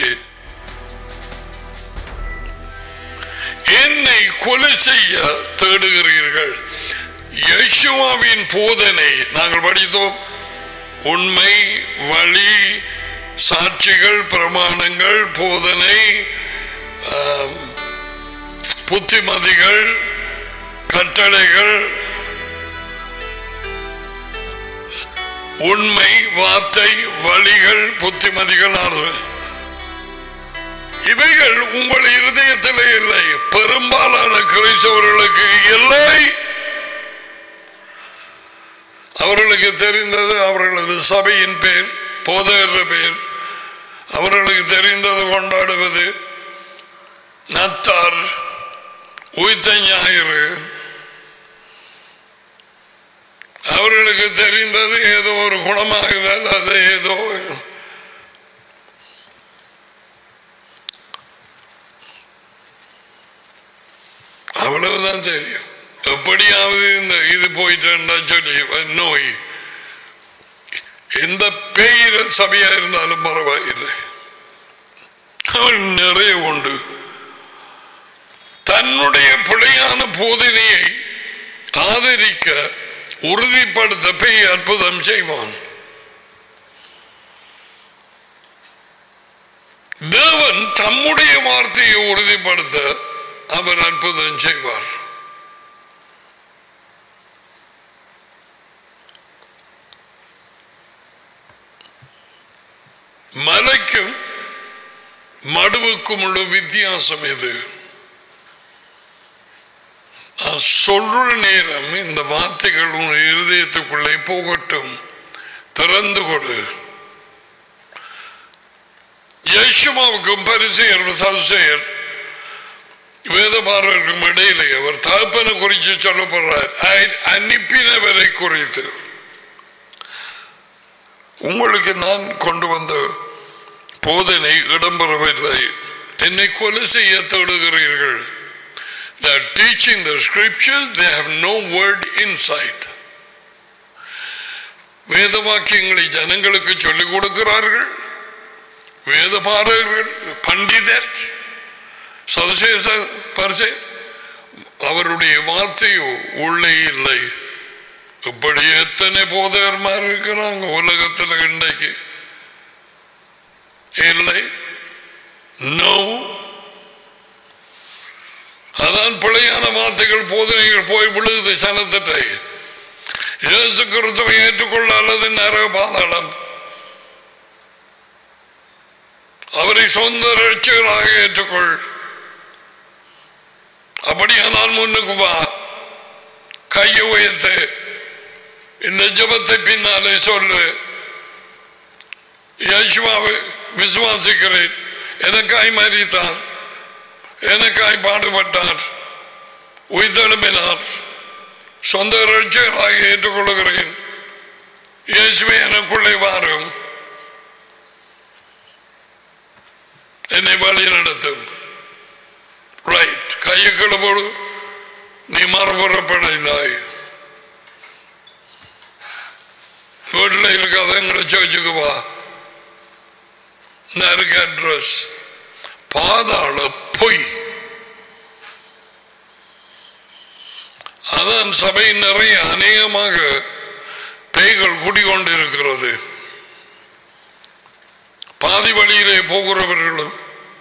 என்னை கொலை செய்ய தேடுகிறீர்கள் யேசுவாவின் போதனை நாங்கள் படித்தோம் உண்மை வழி சாட்சிகள் பிரமாணங்கள் போதனை ஆம், புத்திமதிகள் கட்டளைகள் உண்மை வார்த்தை வழிகள் புத்திமதிகள் ஆறு இவைகள் உங்கள் இருதயத்திலே இல்லை பெரும்பாலான கிறிஸ்தவர்களுக்கு இல்லை அவர்களுக்கு தெரிந்தது அவர்களது சபையின் பேர் போதகர் பேர் அவர்களுக்கு தெரிந்தது கொண்டாடுவது நத்தார் உயிர்த்த ஞாயிறு அவர்களுக்கு தெரிந்தது ஏதோ ஒரு குணமாகுதல் அது ஏதோ அவ்வளவுதான் தெரியும் எப்படியாவது இந்த இது போயிட்டா சொல்லி நோய் எந்த பேயிர சபையா இருந்தாலும் பரவாயில்லை அவன் நிறைய உண்டு தன்னுடைய பிழையான போதனையை ஆதரிக்க உறுதிப்படுத்த பேய் அற்புதம் செய்வான் தேவன் தம்முடைய வார்த்தையை உறுதிப்படுத்த அவர் அற்புதம் செய்வார் மலைக்கும் மடுவுக்கும் உள்ள வித்தியாசம் இது நான் சொல்ற நேரம் இந்த வார்த்தைகள் உன் இருதயத்துக்குள்ளே போகட்டும் திறந்து கொடு யேசுமாவுக்கும் பரிசெயர் சதுசெயர் வேதபாரருக்கும் இடையிலே அவர் தகப்பனை குறித்து சொல்லப்படுறார் அ- அனுப்பினவரை குறித்து உங்களுக்கு நான் கொண்டு வந்த போதனை இடம்பெறவில்லை என்னை கொலை செய்ய தேடுகிறீர்கள் They are teaching the scriptures, they have no word inside. வேத வாக்கியங்களை ஜனங்களுக்கு சொல்லிக் கொடுக்கிறார்கள் வேதபாரகர்கள் பண்டிதர் சதசேஷ பரிசே அவருடைய வார்த்தையோ உள்ளே இல்லை இப்படி எத்தனை போதகர்மார் இருக்கிறாங்க உலகத்தில் இன்றைக்கு இல்லை நோ அதான் பிழையான வார்த்தைகள் போதனைகள் போய் விழுகுது சனத்திட்டை இயேசு கிறிஸ்துவை ஏற்றுக்கொள்ள அல்லது நரக பாதாளம் அவரை சொந்த ரட்சகராக ஏற்றுக்கொள் அப்படியானால் முன்னுக்கு வா கையை உயர்த்து இந்த ஜபத்தை பின்னாலே சொல்லு யேசுவாவை விசுவாசிக்கிறேன் எனக்காய் மறித்தார் எனக்காய் பாடுபட்டார் உயிர்த்தெழும்பினார் சொந்த ரட்சகராக ஏற்றுக்கொள்கிறேன் இயேசுவே எனக்குள்ளே வாரும் என்னை வழி நடத்தும் ரைட் கையை கிளப்போடு நீ மறுபுறப்படைந்தாய் வீட்டில் இருக்காத எங்களை சர்ச்சுக்கு வா நறுக்கு அட்ரஸ் பாதாள பொய் அதான் சபை நிறைய அநேகமாக பேய்கள் குடிகொண்டிருக்கிறது பாதி வழியிலே போகிறவர்களும்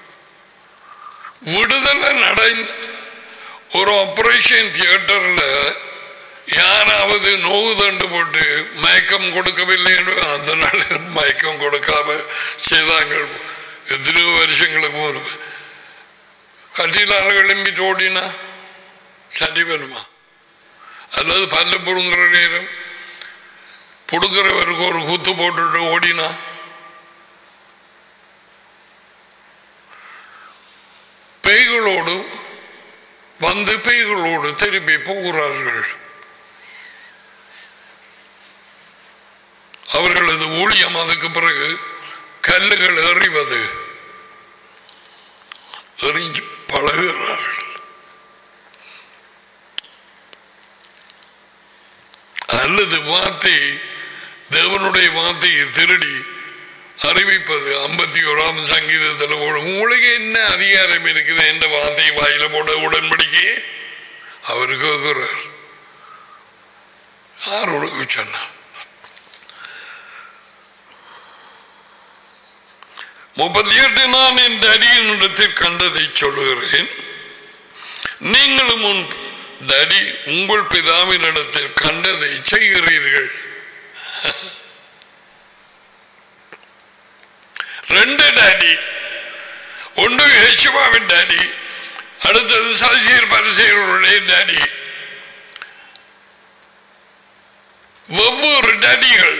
விடுதலை நடை ஒரு ஆபரேஷன் தியேட்டர்ல யாராவது நோவு தண்டு போட்டு மயக்கம் கொடுக்கவில்லை என்று அதனால மயக்கம் கொடுக்காம செய்தாங்க எத்தனையோ வருஷங்களுக்கு போது கட்டிலால எழும்பிட்டு ஓடினா சரி வருமா அல்லது பல்ல புடுங்குற நேரம் புடுங்குறவருக்கு ஒரு குத்து போட்டுட்டு ஓடினா பேய்களோடு வந்து பேய்களோடு திரும்பி போகிறார்கள் அவர்களது ஊழியம் அதுக்கு பிறகு கல்லுகள் எறிவது எறிஞ்சு பழகுகிறார்கள் அல்லது வார்த்தை தேவனுடைய வார்த்தையை திருடி அறிவிப்பது ஐம்பத்தி ஓராம் சங்கீதத்தில் போடும் உங்களுக்கு என்ன அதிகாரம் இருக்குது என்ற வார்த்தையை வாயில போட உடன்படிக்கை அவர் கேட்கிறார் யார் உனக்கு சொன்னார் முப்பத்தி எட்டு நான் என் அடியினிடத்தில் கண்டதை சொல்லுகிறேன் நீங்களும் உன் தடி உங்கள் பிதாவினிடத்தில் கண்டதை செய்கிறீர்கள் ரெண்டு டாடி ஒன்று யேசுவாவின் டாடி அடுத்தது சசியர் பரிசெயருடைய டாடி ஒவ்வொரு டாடிகள்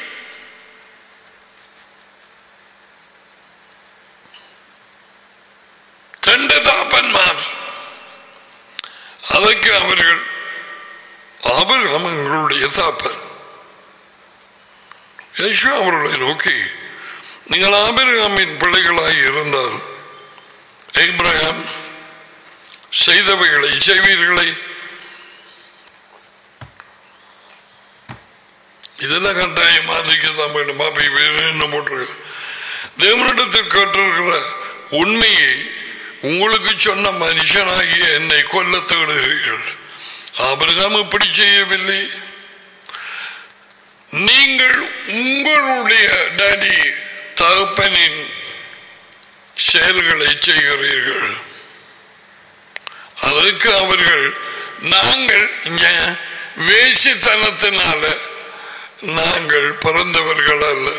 ரெண்டு தாப்பன்மார் அதற்கு அவர்கள் ஆபிரகாம் எங்களுடைய தாப்பன் யேசு அவர்களை நோக்கி நீங்கள் ஆபிரகாமின் பிள்ளைகளாய் இருந்தால் இப்ராஹிம் செய்தவைகளை செய்வீர்களே இதெல்லாம் கட்டாயம் மாதிரிக்கத்தான் வேண்டும் பாப்பி வேறு என்ன போட்டிருக்கு தேவனிடத்தில் கேட்டிருக்கிற உண்மையை உங்களுக்கு சொன்ன மனுஷனாகிய என்னை கொல்ல தேடுகிறீர்கள் ஆபிரகாம் இப்படி செய்யவில்லை நீங்கள் உங்களுடைய டாடி தகப்பனின் செயல்களை செய்கிறீர்கள் அதற்கு அவர்கள் நாங்கள் இங்க வேசித்தனத்தினால நாங்கள் பிறந்தவர்கள் அல்ல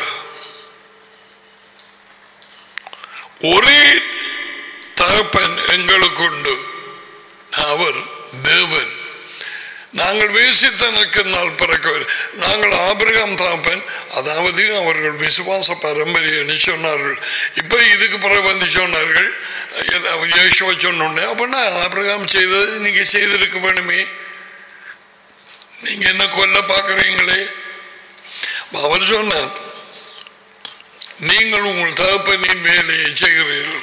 ஒரே தகப்பன் எங்களுக்கு உண்டு அவர் தேவன் நாங்கள் வேசித்தனக்கினால் பிறக்கவில்லை நாங்கள் ஆபிரகாம் தாப்பன் அதாவது அவர்கள் விசுவாச பரம்பரை என்று சொன்னார்கள் இப்ப இதுக்கு பிறகு வந்து சொன்னார்கள் யேசுவ சொன்னோடனே அப்படின்னா ஆபிரகாம் செய்தது நீங்க செய்திருக்க வேணுமே நீங்க என்ன கொல்ல பாக்குறீங்களே அவர் சொன்னார் நீங்கள் உங்கள் தகப்பனின் வேலையை செய்கிறீர்கள்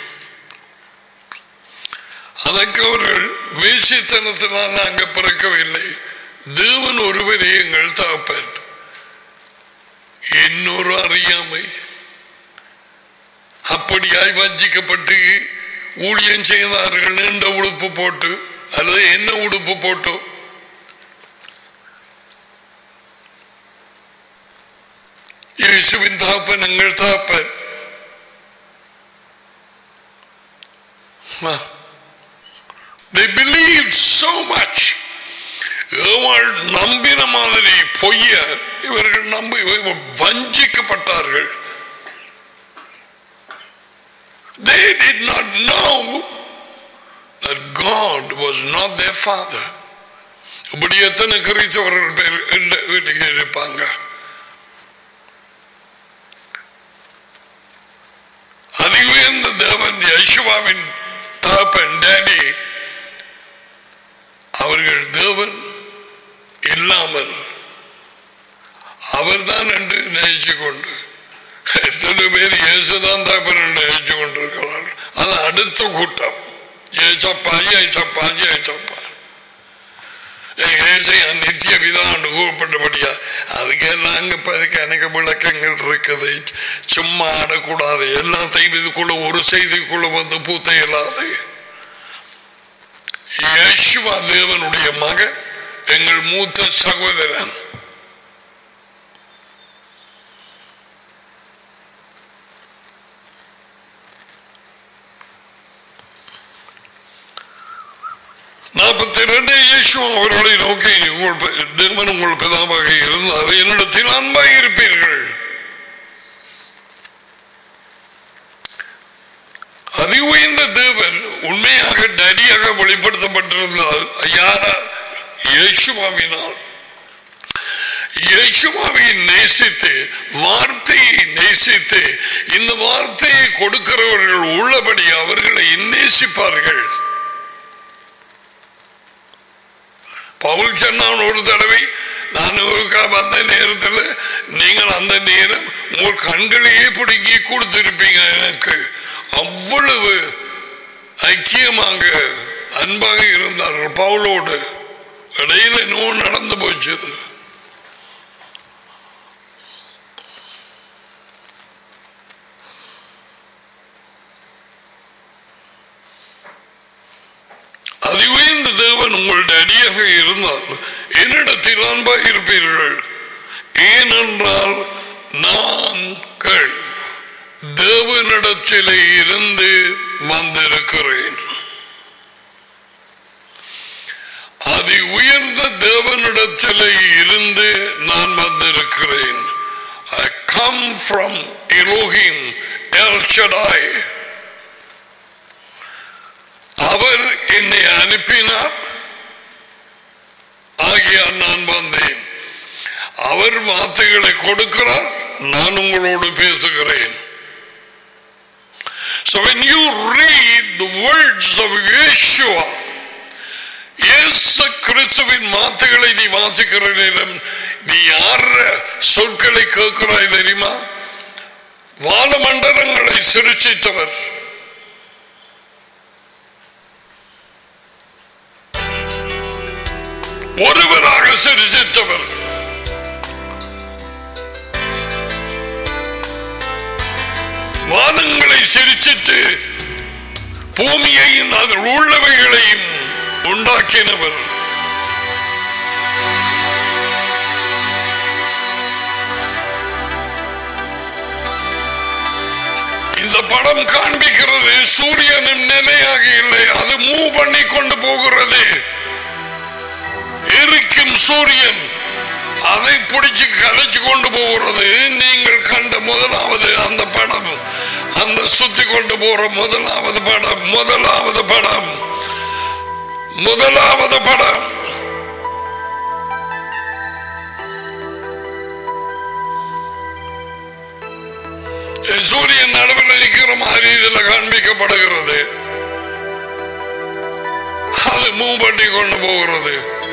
அதற்கு அவர்கள் வேசித்தனத்தினால் நாங்க பிறக்கவில்லை தேவன் ஒருவரே எங்கள் தகப்பன் இன்னொரு அறியாமை அப்படியாய் வஞ்சிக்கப்பட்டு ஊழியம் செய்தார்கள் நீண்ட உடுப்பு போட்டு அல்லது என்ன உடுப்பு போட்டோ இயேசுவின் தாப்பன் எங்கள் தாப்பன் They believed so much. ஏவாள் நம்பின மாதிரி பொய்ய இவர்கள் நம்பி இவர்கள் வஞ்சிக்கப்பட்டார்கள் They did not know that God was not their father. இப்படி எத்தனை கிறிஸ்தவர்கள் பேர் இந்த வீட்டுக்கு இருப்பாங்க அதிகுயர்ந்த தேவன் யசுவாவின் தகப்பன் டேடி அவர்கள் தேவன் இல்லாமல் அவர்தான் என்று நினைச்சு கொண்டு எத்தனை பேர் இயேசுதான் தகப்பன் என்று நினைச்சு கொண்டிருக்கிறார்கள் அது அடுத்த கூட்டம் ஏசப்பா ஏசப்பா ஏசப்பா ஏசையா நித்திய விதாண்டு கூறப்பட்டபடியா அதுக்கு நாங்க இப்ப அதுக்கு எனக்கு விளக்கங்கள் இருக்குது சும்மா ஆடக்கூடாது எல்லாத்தையும் இதுக்குள்ள ஒரு செய்திக்குள்ள வந்து பூத்த இயலாது யேசுவா தேவனுடைய மகன் எங்கள் மூத்த சகோதரன் நாற்பத்தி இரண்டு இயேசு அவர்களை நோக்கி உங்கள் பி- தேவன் உங்கள் பிதாவாக இருந்தால் என்னிடத்தில் அன்பாக இருப்பீர்கள் அதி உயர்ந்த தேவன் உண்மையாக டடியாக வெளிப்படுத்தப்பட்டிருந்தால் யாரா இயேசுவாவினால் இயேசுவாவை நேசித்து வார்த்தையை நேசித்து இந்த வார்த்தையை கொடுக்கிறவர்கள் உள்ளபடி அவர்களை நேசிப்பார்கள் பவுல் சொன்னான் ஒரு தடவை நான் ஒருக்கா வந்த நேரத்தில் நீங்கள் அந்த நேரம் உங்கள் கண்களையே பிடுங்கி கொடுத்திருப்பீங்க எனக்கு அவ்வளவு ஐக்கியமாக அன்பாக இருந்தார்கள் பவுலோடு இடையில இன்னும் நடந்து போச்சது அதிவேந்த தேவன் உங்களுடைய அடியாக இருந்தால் என்னிடத்தில் அன்பாக இருப்பீர்கள் ஏனென்றால் நாங்கள் தேவனிடத்திலே இருந்து வந்திருக்கிறேன் அதி உயர்ந்த தேவனிடத்திலே இருந்து நான் வந்திருக்கிறேன் I come from Elohim El Shaddai அவர் என்னை அனுப்பினார் ஆகியால் நான் வந்தேன் அவர் வார்த்தைகளை கொடுக்கிறார் நான் உங்களோடு பேசுகிறேன் So when you read the words of Yeshua, இயேசு கிறிஸ்துவின் வார்த்தைகளை நீ வாசிக்கிற நேரம் நீ யார சொற்களை கேட்கிறாய் தெரியுமா வானமண்டலங்களை சிருச்சித்தவர் ஒருவராக சிருஷித்தவர் வானங்களை சிரிச்சிட்டு பூமியையும் அதில் உள்ளவைகளையும் உண்டாக்கினவர் இந்த படம் காண்பிக்கிறது சூரியனும் நிலையாக இல்லை அது மூவ் பண்ணி கொண்டு போகிறது எரிக்கும் சூரியன் அதை பிடிச்சு கலைச்சு கொண்டு போகிறது நீங்கள் கண்ட முதலாவது அந்த படம் அந்த சுத்தி கொண்டு போற முதலாவது படம் முதலாவது படம் முதலாவது படம் இருக்கிற மாதிரி இதுல காண்பிக்கப்படுகிறது அது மூவ் பண்ணி கொண்டு போகிறது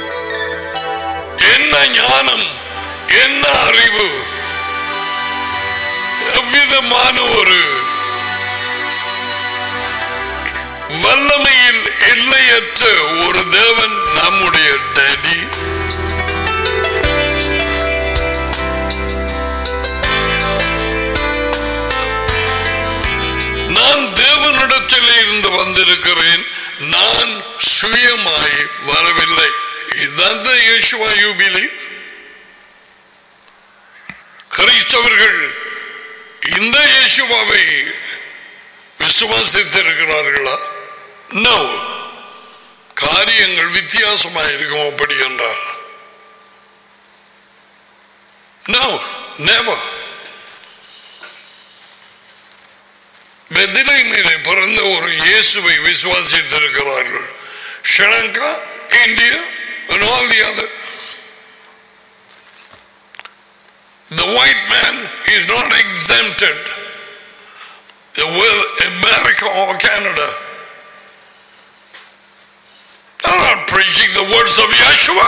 என்ன ஞானம் என்ன அறிவு எவ்விதமான ஒரு வல்லமையில் எல்லையற்ற ஒரு தேவன் நம்முடைய டேடி நான் தேவனிடத்தில் இருந்து வந்திருக்கிறேன் நான் சுயமாய் வரவில்லை இதுதான் இயேசுவா யூ பிலீவ் கிறிஸ்தவர்கள் இந்த இயேசுவாவை விசுவாசித்திருக்கிறார்களா நோ காரியங்கள் வித்தியாசமாக இருக்கும் அப்படி என்றார் நோ நெவர் வெதிலை மீது பிறந்த ஒரு இயேசுவை விசுவாசித்திருக்கிறார்கள் Sri Lanka India and all the other the white man is not exempted the will America or Canada they're not preaching the words of Yeshua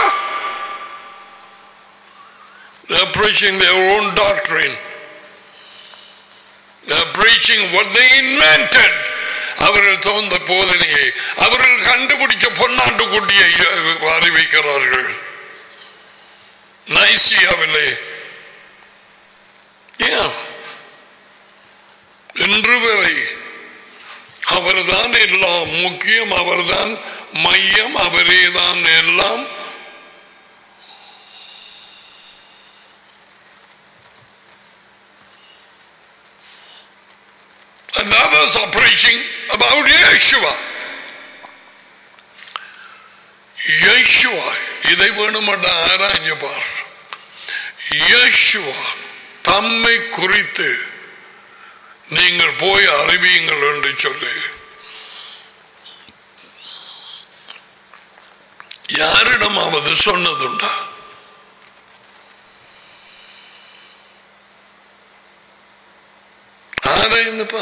they're preaching their own doctrine They're preaching what they invented. அவர்கள் தோன்ற போதனையை அவர்கள் கண்டுபிடிச்ச பொன்னாட்டு குட்டியை அறிவிக்கிறார்கள் நைசியாவிலே Yeah. இன்று வரை அவர்தான் எல்லாம் முக்கியம் அவர்தான் மையம் அவரே தான் எல்லாம் and others are preaching about Yeshua. Yeshua, இதை வேணுமென்ற ஆராய்ஞ்சு பார் Yeshua தம்மை குறித்து நீங்கள் போய் அறிவியுங்கள் என்று சொல்லி யாரிடமாவது சொன்னதுண்டா ஆராய்ந்துப்பா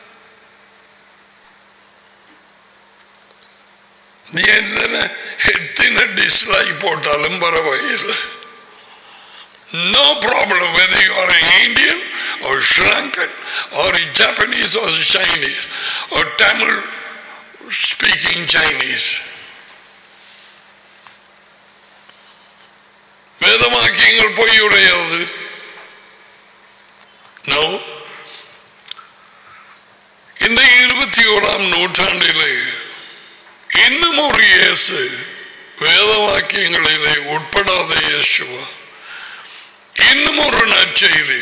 நீ என்ன எத்தனை டிஸ்லைக் போட்டாலும் பரவாயில்லை No problem whether you are an Indian or Sri Lankan or a Japanese or Chinese or Tamil speaking Chinese. வேதவாக்கியங்கள் பொய்யுடையது நோ இந்த இருபத்தி ஓராம் நூற்றாண்டிலே இன்னும் ஒரு இயேசு வேத வாக்கியங்களிலே உட்படாத இயேசுவா இன்னும் ஒரு நற்செய்தி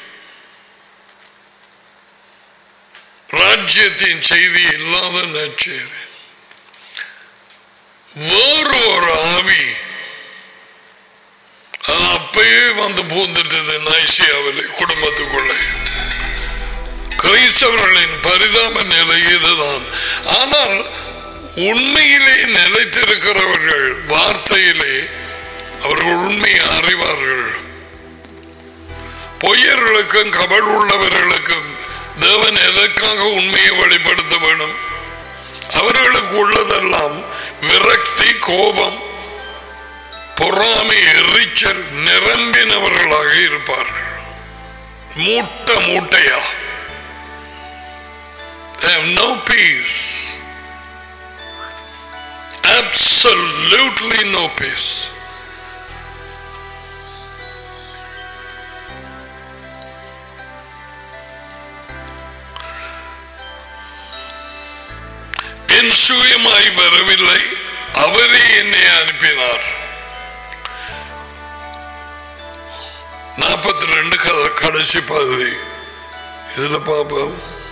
ராஜ்யத்தின் செய்தி இல்லாத நற்செய்தி வேறு ஒரு ஆவி அது அப்பயே வந்து பூந்துட்டது நைசியாவிலே குடும்பத்துக்குள்ளே கிறிஸ்தவர்களின் பரிதாப நிலை இதுதான் ஆனால் உண்மையிலே நிலைத்திருக்கிறவர்கள் வார்த்தையிலே அவர்கள் உண்மையை அறிவார்கள் பொய்யர்களுக்கும் கபல் உள்ளவர்களுக்கும் தேவன் எதற்காக உண்மையை வெளிப்படுத்த வேண்டும் அவர்களுக்கு உள்ளதெல்லாம் விரக்தி கோபம் பொறாமை எரிச்சல் நிரம்பினவர்களாக இருப்பார்கள் மூட்டை மூட்டையா They have no peace. Absolutely no peace. என் சுயமாய் வரவில்லை அவரே என்னை அனுப்பினார் நாற்பத்தி ரெண்டு கடைசி பகுதி இதுல பாப்போம்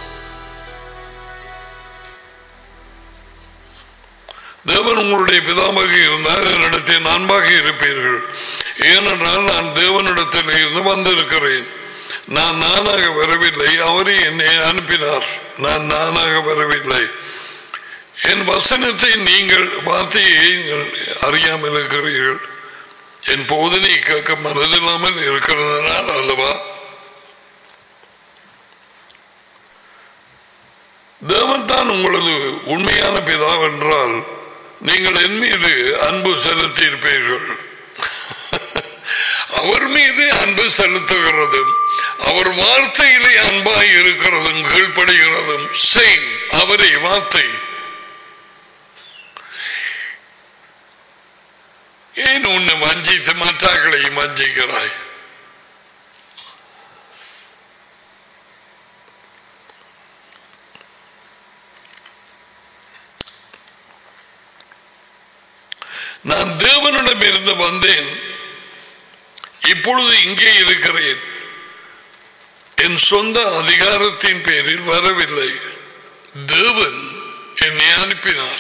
தேவன் உங்களுடைய பிதாவாக இருந்தால் என்னிடத்தில் அன்பாக இருப்பீர்கள் ஏனென்றால் நான் தேவனிடத்தில் இருந்து வந்திருக்கிறேன் நான் நானாக வரவில்லை அவரே என்னை அனுப்பினார் நான் நானாக வரவில்லை என் வசனத்தை நீங்கள் வார்த்தையை நீங்கள் அறியாமல் இருக்கிறீர்கள் என் போதனை கேட்க மனதில்லாமல் இருக்கிறதுனால் அல்லவா தேவன் தான் உங்களது உண்மையான பிதாவென்றால் நீங்கள் என் மீது அன்பு செலுத்தியிருப்பீர்கள் அவர் மீது அன்பு செலுத்துகிறதும் அவர் வார்த்தையிலே அன்பாய் இருக்கிறதும் கீழ்ப்படுகிறதும் சேம் அவரே வார்த்தை ஏன் உன்னை வஞ்சித்து மற்றாக்களையும் வஞ்சிக்கிறாய் நான் தேவனிடம் இருந்து வந்தேன் இப்பொழுது இங்கே இருக்கிறேன் என் சொந்த அதிகாரத்தின் பேரில் வரவில்லை தேவன் என்னை அனுப்பினார்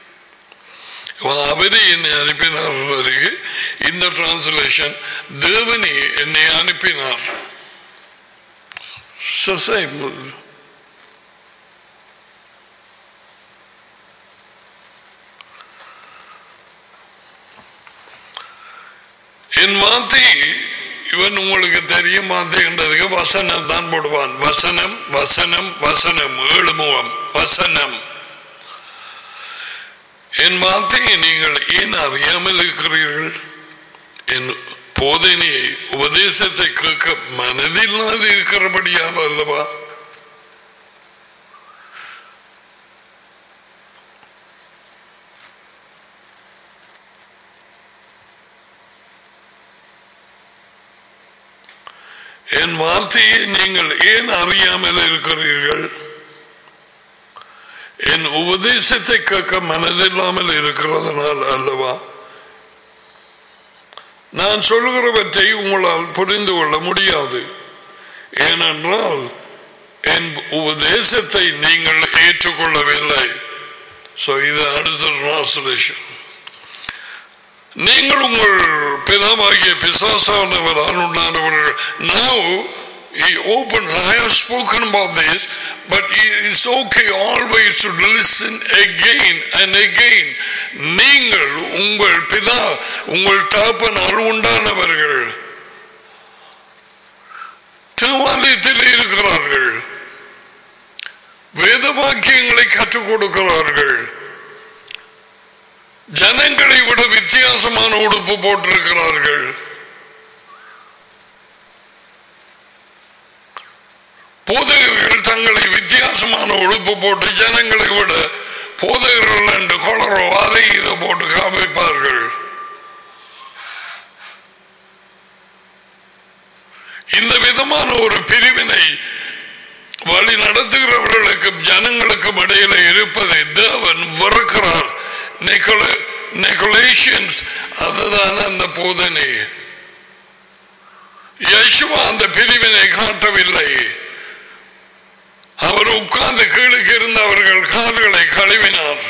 அவரே என்னை அனுப்பினார் என்பதற்கு இந்த டிரான்ஸ்லேஷன் தேவனே என்னை அனுப்பினார் So same. என் வார்த்தை இவன் உங்களுக்கு தெரியும் வார்த்தைன்றதுக்கு வசனம் தான் போடுவான் வசனம் வசனம் வசனம் ஏழு முகம் வசனம் என் வார்த்தையை நீங்கள் ஏன் அறியாமல் இருக்கிறீர்கள் என் போதனையை உபதேசத்தை கேட்க மனதில்லாது இருக்கிறபடியால் அல்லவா என் வார்த்தையை நீங்கள் ஏன் அறியாமல் இருக்கிறீர்கள் என் உபதேசத்தை கேட்க மனதில்லாமல் இருக்கிறதுனால் அல்லவா நான் சொல்லுகிறவற்றை உங்களால் புரிந்து கொள்ள முடியாது ஏனென்றால் என் உபதேசத்தை நீங்கள் ஏற்றுக்கொள்ளவில்லை So, இது அடுத்த டிரான்ஸ்லேஷன் நீங்கள் உங்கள் பிதாவாகிய பிசாசானவரால் உண்டானவர்கள் now he opened I have spoken about this but it's okay always to listen again and again நீங்கள் உங்கள் பிதா உங்கள் தாப்பனால் உண்டானவர்கள் தேவாலயத்தில் இருக்கிறார்கள் வேத வாக்கியங்களை கற்றுக் கொடுக்கிறார்கள் ஜனங்களை விட வித்தியாசமான உடுப்பு போட்டிருக்கிறார்கள் போதகர்கள் தங்களை வித்தியாசமான உடுப்பு போட்டு ஜனங்களை விட போதகர்கள் என்று கொளரோ அதை இதை போட்டு காமிப்பார்கள் இந்த விதமான ஒரு பிரிவினை வழி நடத்துகிறவர்களுக்கும் ஜனங்களுக்கும் இடையில இருப்பதை தேவன் வெறுக்கிறார் நெகுலேஷன்ஸ் அதுதான் அந்த போதனை யசுவா அந்த பிரிவினை காட்டவில்லை அவர் உட்கார்ந்து கீழுக்கு இருந்த அவர்கள் கால்களை கழுவினார்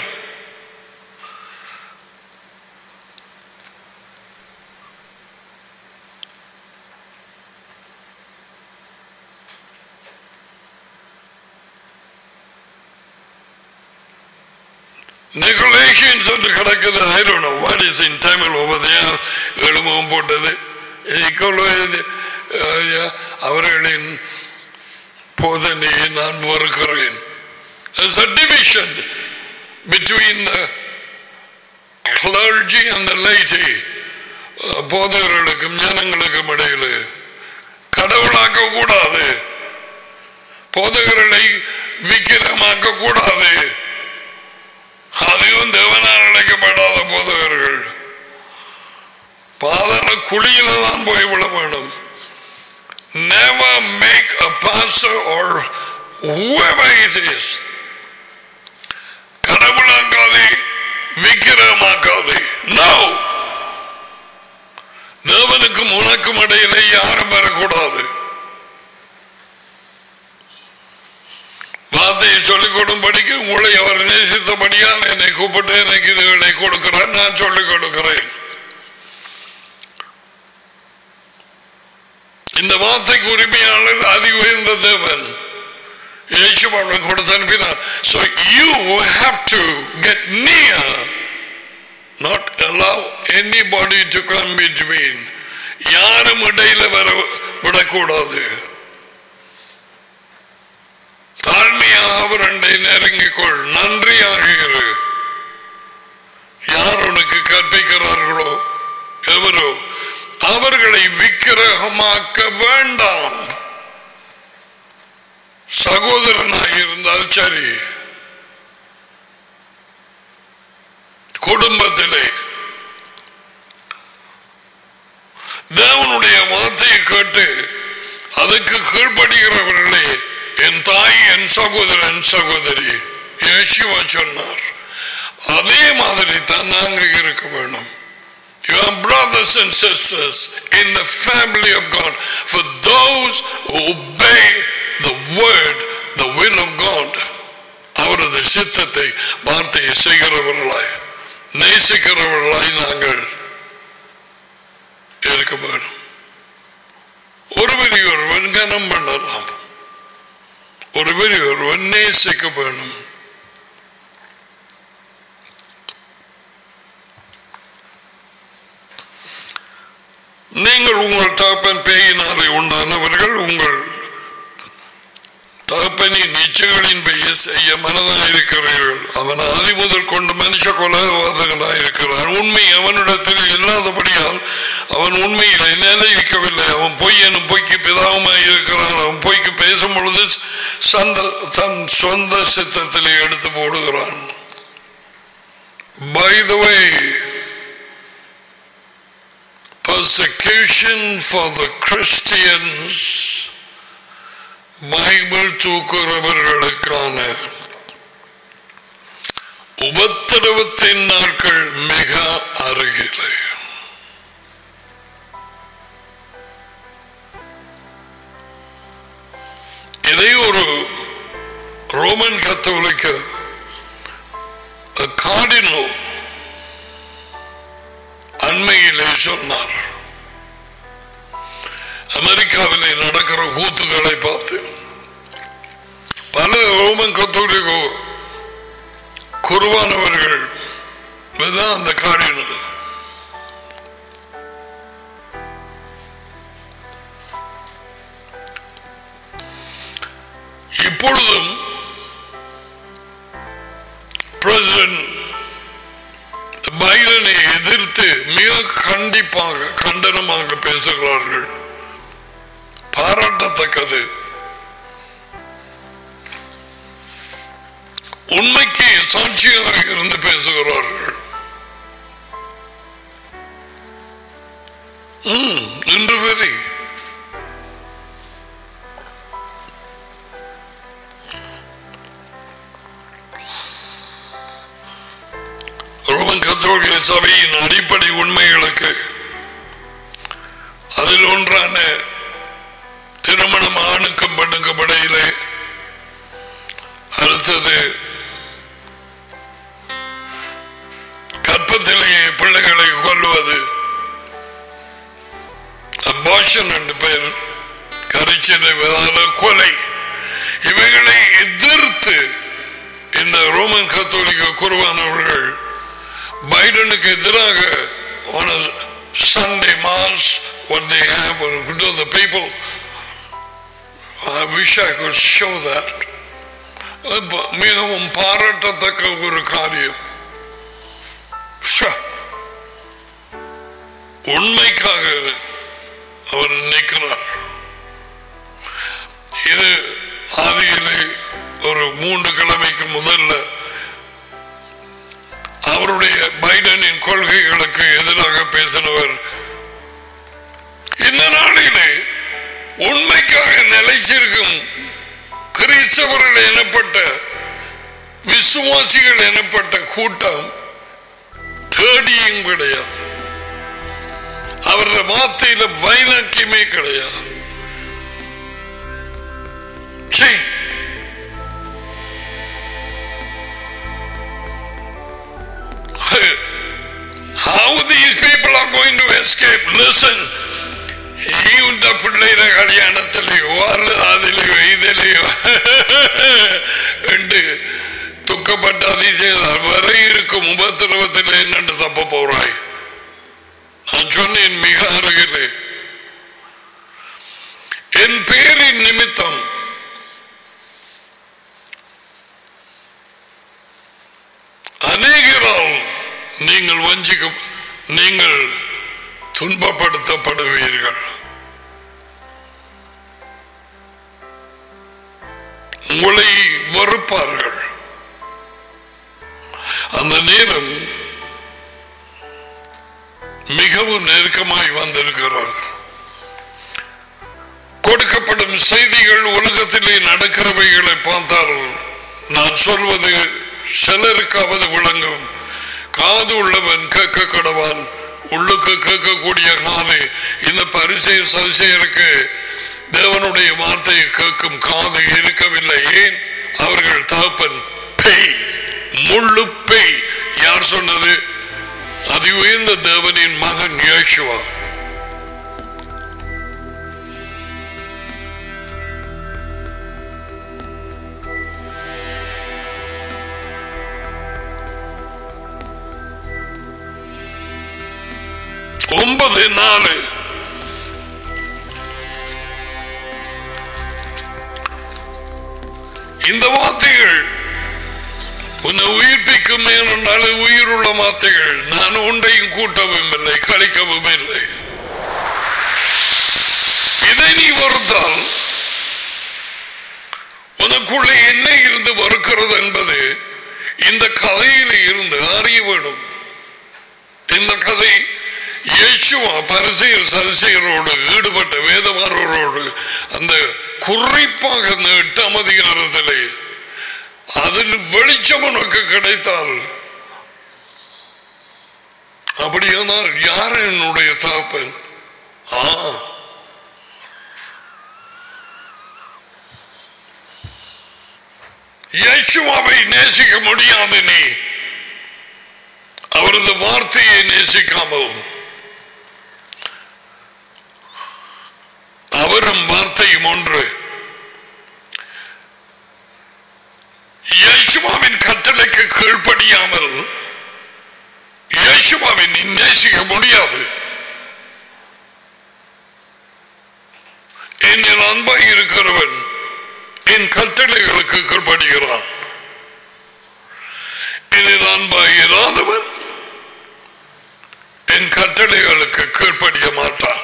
நெகுலேஷன்ஸ் என்று கிடக்குது I don't know what is in Tamil over there எழுமுகம் போட்டது இக்கொள்வது அவர்களின் போதனையை நான் வெறுக்கிறேன் There's a division between the clergy and the laity போதகர்களுக்கும் ஜனங்களுக்கும் இடையில் கடவுளாக்க கூடாது போதகர்களை விக்கிரமாக்க கூடாது அதுவும் தேவனால் அழைக்கப்படாத போதகர்கள் பாதாள குழியில தான் போய் விட வேணும் never make a pastor or whoever it is கடவுளாக்காதே விக்கிரமாக்காதே no தேவனுக்கும் உனக்கும் இடையிலே யாரும் வரக்கூடாது வார்த்தையை சொல்லிக் கொடும்படிக்கு உங்களை அவர் நேசித்தபடியால் என்னை கூப்பிட்டு எனக்கு இதுகளை கொடுக்கிறார் நான் சொல்லிக் கொடுக்கிறேன் இந்த வார்த்தைக்கு உரிமையாளர் அதி உயர்ந்த தேவன் இயேசுவாளன் கொடுத்து அனுப்பினார் so you have to get near not allow anybody to come between யாரும் இடையில வர விடக்கூடாது தாழ்மையாக அவரண்டை நெருங்கிக்கொள் நன்றியாக இரு யார் உனக்கு கற்பிக்கிறார்களோ எவரோ அவர்களை விக்கிரகமாக்க வேண்டாம் சகோதரனாக இருந்தால் சரி குடும்பத்திலே தேவனுடைய வார்த்தையை கேட்டு அதுக்கு கீழ்ப்படுகிறவர்களே என் தாய் என் சகோதரன் சகோதரி யேசுவா சொன்னார் அதே மாதிரி தான் நாங்க இருக்க வேணும் Your brothers and sisters in the family of God, for those who obey the word, the will of God, அவரது சித்தத்தை வார்த்தையை செய்கிறவர்களாய் நேசிக்கிறவர்களாய் நாங்கள் இருக்க வேணும் ஒருவரை ஒருவன் கனம் பண்ணலாம் ஒருவரை ஒருவன் நேசிக்க வேணும் நீங்கள் உங்கள் தகப்பன் பேயினாலே உண்டானவர்கள் உங்கள் தகப்பனின் நிச்சயங்களின் பெயர் செய்ய மனதாயிருக்கிறீர்கள் அவன் ஆதி முதல் கொண்டு மனுஷ கொலவாதகனாயிருக்கிறான் உண்மை அவனிடத்தில் இல்லாதபடியால் அவன் உண்மையிலே நிலைக்கவில்லை அவன் பொய் எனும் பொய்க்கு பிதாவுமாய் இருக்கிறான் அவன் பொய்க்கு பேசும் பொழுது சந்த தன் சொந்த சித்தத்திலே எடுத்து போடுகிறான் By the way, persecution for the Christians Bible தூக்குறவர்களுக்கான உபத்திரவத்தின் நாட்கள் மிக அருகிலே இதை ஒரு ரோமன் கத்தோலிக்க கார்டினோ அண்மையிலே சொன்னார் அமெரிக்காவிலே நடக்கிற கூத்துக்களை பார்த்து பல ரோமன் கத்தோலிக்க குருவானவர்கள் இதுதான் அந்த காரியம் இப்பொழுதும் பிரசிடன்ட் பைடனை எதிர்த்து மிக கண்டிப்பாக கண்டனமாக பேசுகிறார்கள் பாராட்டத்தக்கது உண்மைக்கு சாட்சியாக இருந்து பேசுகிறார்கள் ம், இன்று வரை ரோமன் கத்தோலிக்க சபையின் அடிப்படை உண்மைகளுக்கு அதில் ஒன்றான திருமணம் ஆணுக்கும் பெண்ணுக்கும் இடையிலே அடுத்தது கற்பத்திலேயே பிள்ளைகளை கொல்லுவது அபாஷன் என்று பெயர் கரிச்சதை கொலை இவைகளை எதிர்த்து இந்த ரோமன் கத்தோலிக்க குருவானவர்கள் பைடனுக்கு எதிராக on a Sunday mass what they have to the people I wish I could show that அது மிகவும் பாராட்டத்தக்க ஒரு காரியம் ஷா. உண்மைக்காக அவர் நிற்கிறார் இது ஆதியிலே ஒரு மூன்று கிழமைக்கு முதல்ல அவருடைய பைடனின் கொள்கைகளுக்கு எதிராக பேசினவர் இந்த நாளிலே உண்மைக்காக நிலைச்சிருக்கும் கிறிஸ்தவர்கள் எனப்பட்ட விசுவாசிகள் எனப்பட்ட கூட்டம் தேடியும் கிடையாது அவருடைய வார்த்தையில வைராக்கியமே கிடையாது சீ. How these people are going to escape? Listen. இந்த பிள்ளையில கல்யாணத்திலேயோ அல்லது அதிலேயோ இதிலேயோ என்று துக்கப்பட்ட அதிசயம் வரை இருக்கும் உபத்திரவத்தில் என்னென்று தப்ப போறாய் நான் சொன்னேன் மிக அருகிலே என் பேரின் நிமித்தம் நீங்கள் வஞ்சிக்க நீங்கள் துன்பப்படுத்தப்படுவீர்கள் உங்களை வெறுப்பார்கள் அந்த நேரம் மிகவும் நெருக்கமாய் வந்திருக்கிறார் கொடுக்கப்படும் செய்திகள் உலகத்திலே நடக்கிறவைகளை பார்த்தால் நான் சொல்வது சிலருக்காவது விளங்கும் காது உள்ளவன் கேட்க கடவான் உள்ளுக்கு கேட்கக்கூடிய காது இந்த பரிசை சதிசெயருக்கு தேவனுடைய வார்த்தையை கேட்கும் காது இருக்கவில்லை ஏன் அவர்கள் தகப்பன் பேய் முள்ளு பேய் யார் சொன்னது அதி உயர்ந்த தேவனின் மகன் யோசுவா ஒன்பது நாலு இந்த வார்த்தைகள் உன்னை உயிர்ப்பிக்கும் ஏனென்றால் உயிருள்ள வார்த்தைகள் நான் ஒன்றையும் கூட்டவும் இல்லை கழிக்கவும் இல்லை இதை நீ வருத்தால் உனக்குள்ளே என்ன இருந்து வருகிறது என்பது இந்த கதையில் இருந்து அறிய வேண்டும் இந்த கதை இயேசுவா பரிசெயர் சரிசெயரோடு ஈடுபட்ட வேதமாரோடு அந்த குறிப்பாக அந்த எட்டாம் அதிகாரத்திலே அதில் வெளிச்சம் உனக்கு கிடைத்தால் அப்படியானால் யார் என்னுடைய தாப்பன் ஆ இயேசுவாவை நேசிக்க முடியாது நீ அவரது வார்த்தையை நேசிக்காமல் அவரும் வார்த்தையும் ஒன்று இயேசுவாவின் கட்டளைக்கு கீழ்ப்படியாமல் இயேசுவாவை நீ நேசிக்க முடியாது என்னில் அன்பாய் இருக்கிறவன் என் கட்டளைகளுக்கு கீழ்ப்படுகிறான் என்னில் அன்பாய் இராதவன் என் கட்டளைகளுக்கு கீழ்ப்படிய மாட்டான்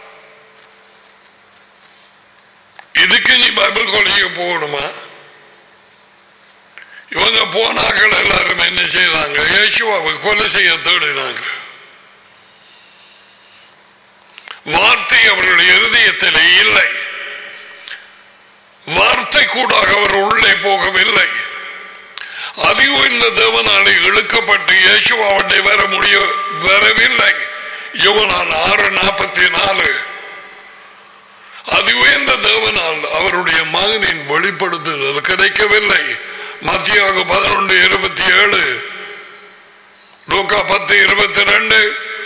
இதுக்கு நீ பைபிள் கொலைக்கு போகணுமா இவங்க போனாக்கள் எல்லாரும் என்ன செய்தாங்க இயேசுவாவை கொலை செய்ய தேடினாங்க வார்த்தை அவர்களுடைய இருதயத்திலே இல்லை வார்த்தை கூட அவர் உள்ளே போகவில்லை அதிகம் இந்த தேவனாலே இழுக்கப்பட்டு இயேசுவாவட்டை வர முடிய வரவில்லை யுவனான் ஆறு நாற்பத்தி நாலு அதி உயர்ந்த தேவனால் அவருடைய மகனின் வெளிப்படுத்துதல் கிடைக்கவில்லை மத்தியாக பதினொன்று இருபத்தி ஏழு லூக்கா பத்து இருபத்தி ரெண்டு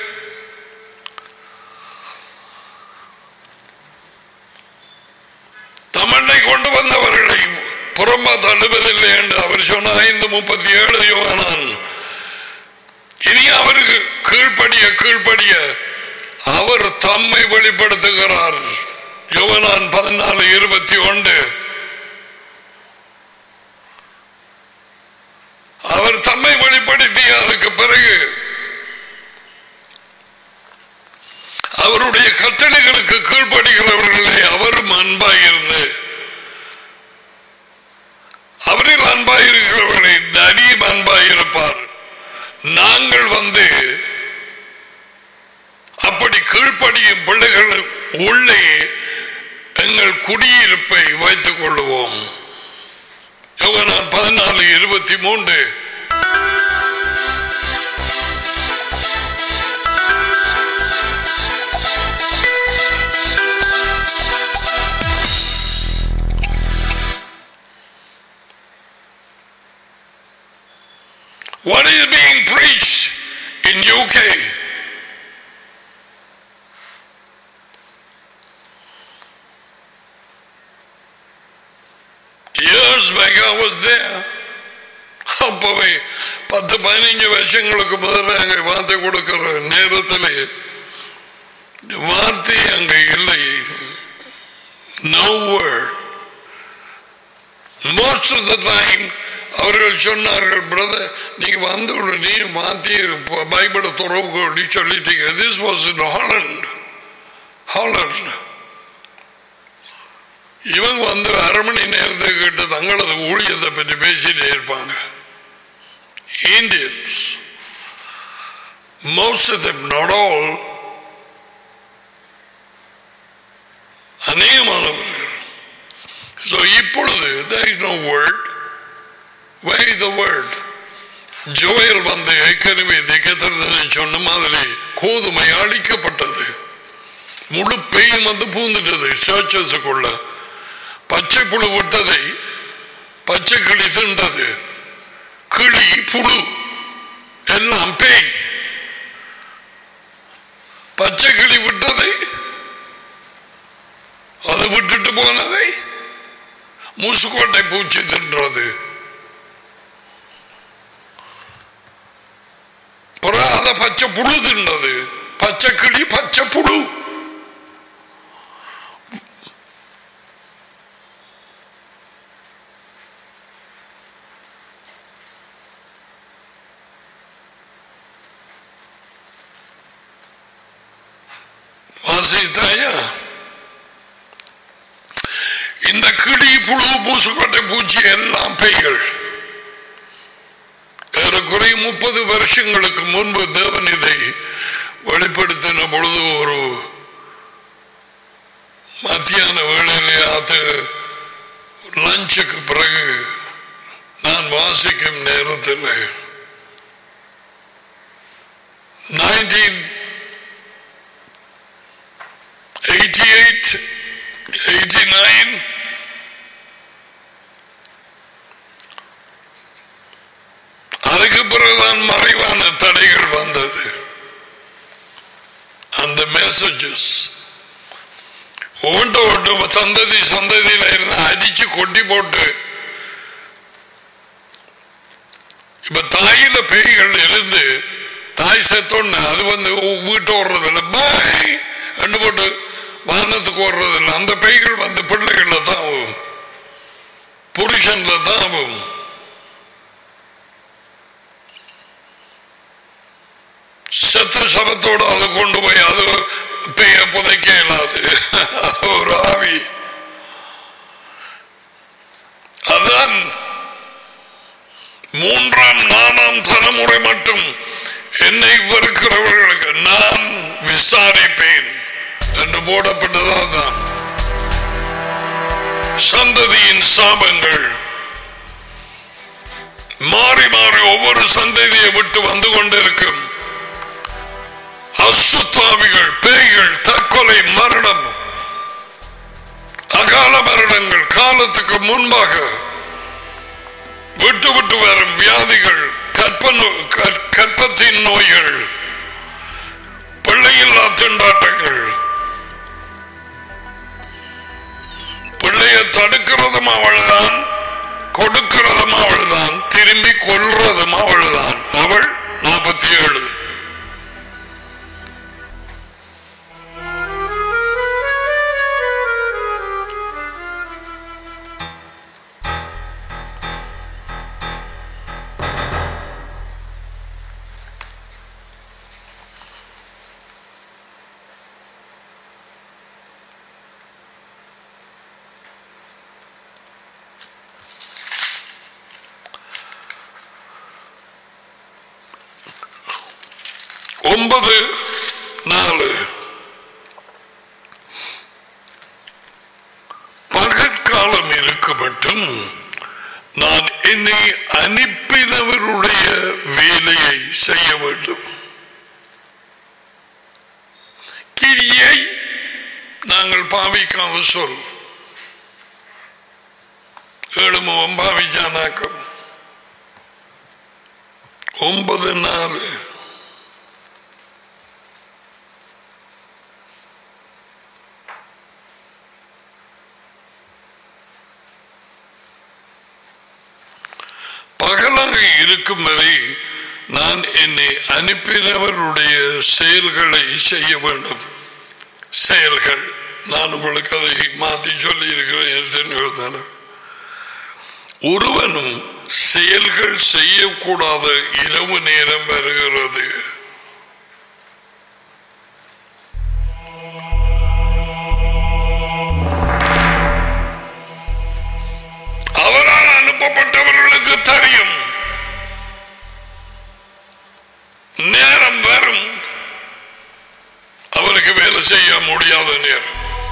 தமிழை கொண்டு வந்தவர்களை புறம்பா தள்ளுவதில்லை என்று அவர் சொன்ன ஐந்து முப்பத்தி ஏழு யோகனான் இனி அவருக்கு கீழ்ப்படிய கீழ்ப்படிய அவர் தம்மை வெளிப்படுத்துகிறார் யோகனான் பதினாலு இருபத்தி ஒன்று அவர் தம்மை வெளிப்படுத்தி அதுக்கு பிறகு அவருடைய கட்டளைகளுக்கு கீழ்ப்படுகிறவர்களே அவரும் அன்பாயிருந்து அவரில் அன்பாயிருக்கிறவர்களை தனியும் அன்பாயிருப்பார் நாங்கள் வந்து அப்படி கீழ்ப்படியும் பிள்ளைகள் உள்ளே எங்கள் குடியிருப்பை வைத்துக் கொள்ளுவோம் யோகனான் பதினாலு இருபத்தி மூன்று What is being preached in UK? Years back I was there. அப்பவே பத்து பதினைஞ்சு வருஷங்களுக்கு முதல்ல அங்க வார்த்தை கொடுக்கிற நேரத்திலே வார்த்தை அங்க இல்லை no word most of the time அவர்கள் சொன்னார்கள் பிரதர் நீங்க வந்து உடனே மாத்தி பைபிளை துறவு அப்படி சொல்லிட்டீங்க this was in Holland Holland இவங்க வந்து அரை மணி நேரத்துக்கு கிட்ட தங்களது ஊழியத்தை பற்றி பேசிட்டே இருப்பாங்க Indians most of them not all அநேகமானவர்கள் ஸோ இப்பொழுது there is no word where is the word Joel வந்து ஏற்கனவே திக்கத்திரதனை சொன்ன மாதிரி கோதுமை அழிக்கப்பட்டது முழு பெய்யும் வந்து பூந்துட்டது சர்ச்சஸுக்குள்ள பச்சை புழு விட்டதை பச்சை கிளி தின்றது கிளி புழு எல்லாம் பேய் பச்சை கிளி விட்டதை அது விட்டுட்டு போனதை மூசுக்கோட்டை பூச்சி தின்றது பிறகு அதை பச்சை புழு தின்றது பச்சை கிளி பச்சை புழு வாசித்தாயா இந்த கிளி புழு பூசுக்கொட்டை பூச்சி எல்லாம் பெய்கள் ஏறக்குறை முப்பது வருஷங்களுக்கு முன்பு தேவன் இதை வெளிப்படுத்தின பொழுது ஒரு மத்தியான வேளையிலே அது லஞ்சுக்கு பிறகு நான் வாசிக்கும் நேரத்தில் nineteen eighty eight eighty nine அதுக்கு பிறகுதான் மறைவான தடைகள் வந்தது அந்த மெசேஜஸ் ஒவ்வொன்று ஒன்று சந்ததி சந்ததியில இருந்து அடிச்சு கொட்டி போட்டு இப்ப தாயில பேய்கள் இருந்து தாய் செத்தோன்னு அது வந்து வீட்டு ஓடுறதில்ல பாய் ரெண்டு போட்டு வாகனத்துக்கு ஓடுறதில்ல அந்த பேய்கள் வந்து பிள்ளைகள்ல தான் ஆகும் புருஷன்ல தான் ஆகும் செத்த சபத்தோடு அதை கொண்டு போய் அது பெய்ய புதைக்க இயலாது அது ஒரு ஆவி அதான் மூன்றாம் நானாம் தலைமுறை மட்டும் என்னை வெறுக்கிறவர்களுக்கு நான் விசாரிப்பேன் என்று போடப்பட்டதான் தான் சந்ததியின் சாபங்கள் மாறி மாறி ஒவ்வொரு சந்ததியை விட்டு வந்து கொண்டிருக்கும் அசுத்தாவிகள் பேய்கள் தற்கொலை மரணம் அகால மரணங்கள் காலத்துக்கு முன்பாக விட்டு விட்டு வரும் வியாதிகள் கற்ப கற்பத்தின் நோய்கள் பிள்ளையில்லா திண்டாட்டங்கள் பிள்ளைய தடுக்கிறதும் அவள்தான் கொடுக்கிறதும் அவள்தான் திரும்பி கொல்றதும் அவள்தான் அவள் நாற்பத்தி ஏழு ஒன்பது நாலு பகற்காலம் இருக்க மட்டும் நான் என்னை அனுப்பினவருடைய வேலையை செய்ய வேண்டும் கிரியை நாங்கள் பாவிக்காத சொல் ஏழுமுகம் பாவிச்சானாக்கம் ஒன்பது நாலு பகலாக இருக்கும் வரை நான் என்னை அனுப்பினவருடைய செயல்களை செய்ய வேண்டும் செயல்கள் நான் உங்களுக்கு அதை மாற்றி சொல்லி இருக்கிறேன் ஒருவனும் செயல்கள் செய்யக்கூடாத இரவு நேரம் வருகிறது அவரால் அனுப்பப்பட்டவர்களுக்கு தெரியும் நேரம் வரும் அவருக்கு வேலை செய்ய முடியாத நேரம்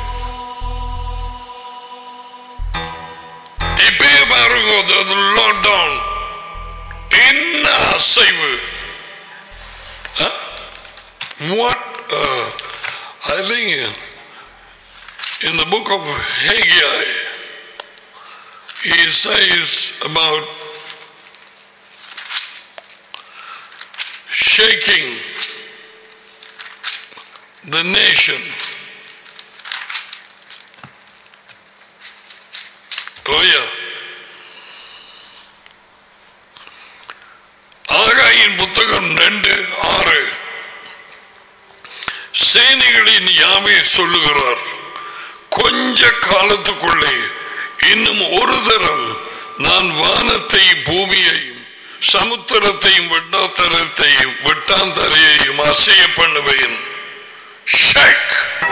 இப்பயே பாருங்க லாக்டவுன் என்ன அசைவு what I think in the book of Haggai he says about shaking the nation. Oh yeah. ஆகாயின் புத்தகம் ரெண்டு ஆறு சேனைகளின் யாவே சொல்லுகிறார் கொஞ்ச காலத்துக்குள்ளே இன்னும் ஒரு தரம் நான் வானத்தையும் பூமியையும் சமுத்திரத்தையும் வெட்டாந்தரத்தையும் வெட்டாந்தரையையும் அசைய பண்ணுவேன் ஷேக்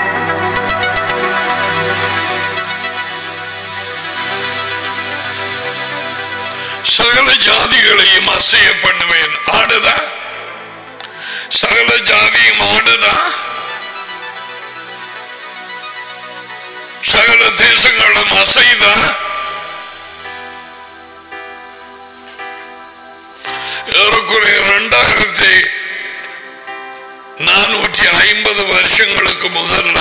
சகல ஜாதிகளையும் அசைய பண்ணுவேன் ஆடுதா சகல ஜாதியும் ஆடுதா சகல தேசங்களும் அசைதா ஏறக்குறைய இரண்டாயிரத்தி நானூற்றி ஐம்பது வருஷங்களுக்கு முதல்ல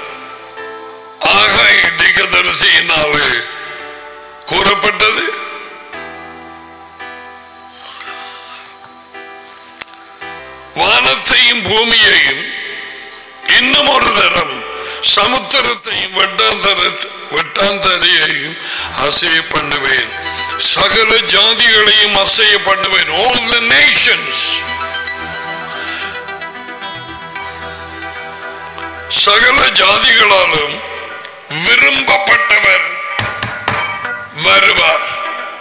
ஆகாய திகதரிசியினாலே கூறப்பட்டது வானத்தையும் பூமியையும் இன்னும் ஒரு தரம் சமுத்திரத்தையும் வெட்டாந்தர வெட்டாந்தரையையும் அசைய பண்ணுவேன் சகல ஜாதிகளையும் அசைய பண்ணுவேன் all the nations சகல ஜாதிகளாலும் விரும்பப்பட்டவர் வருவார்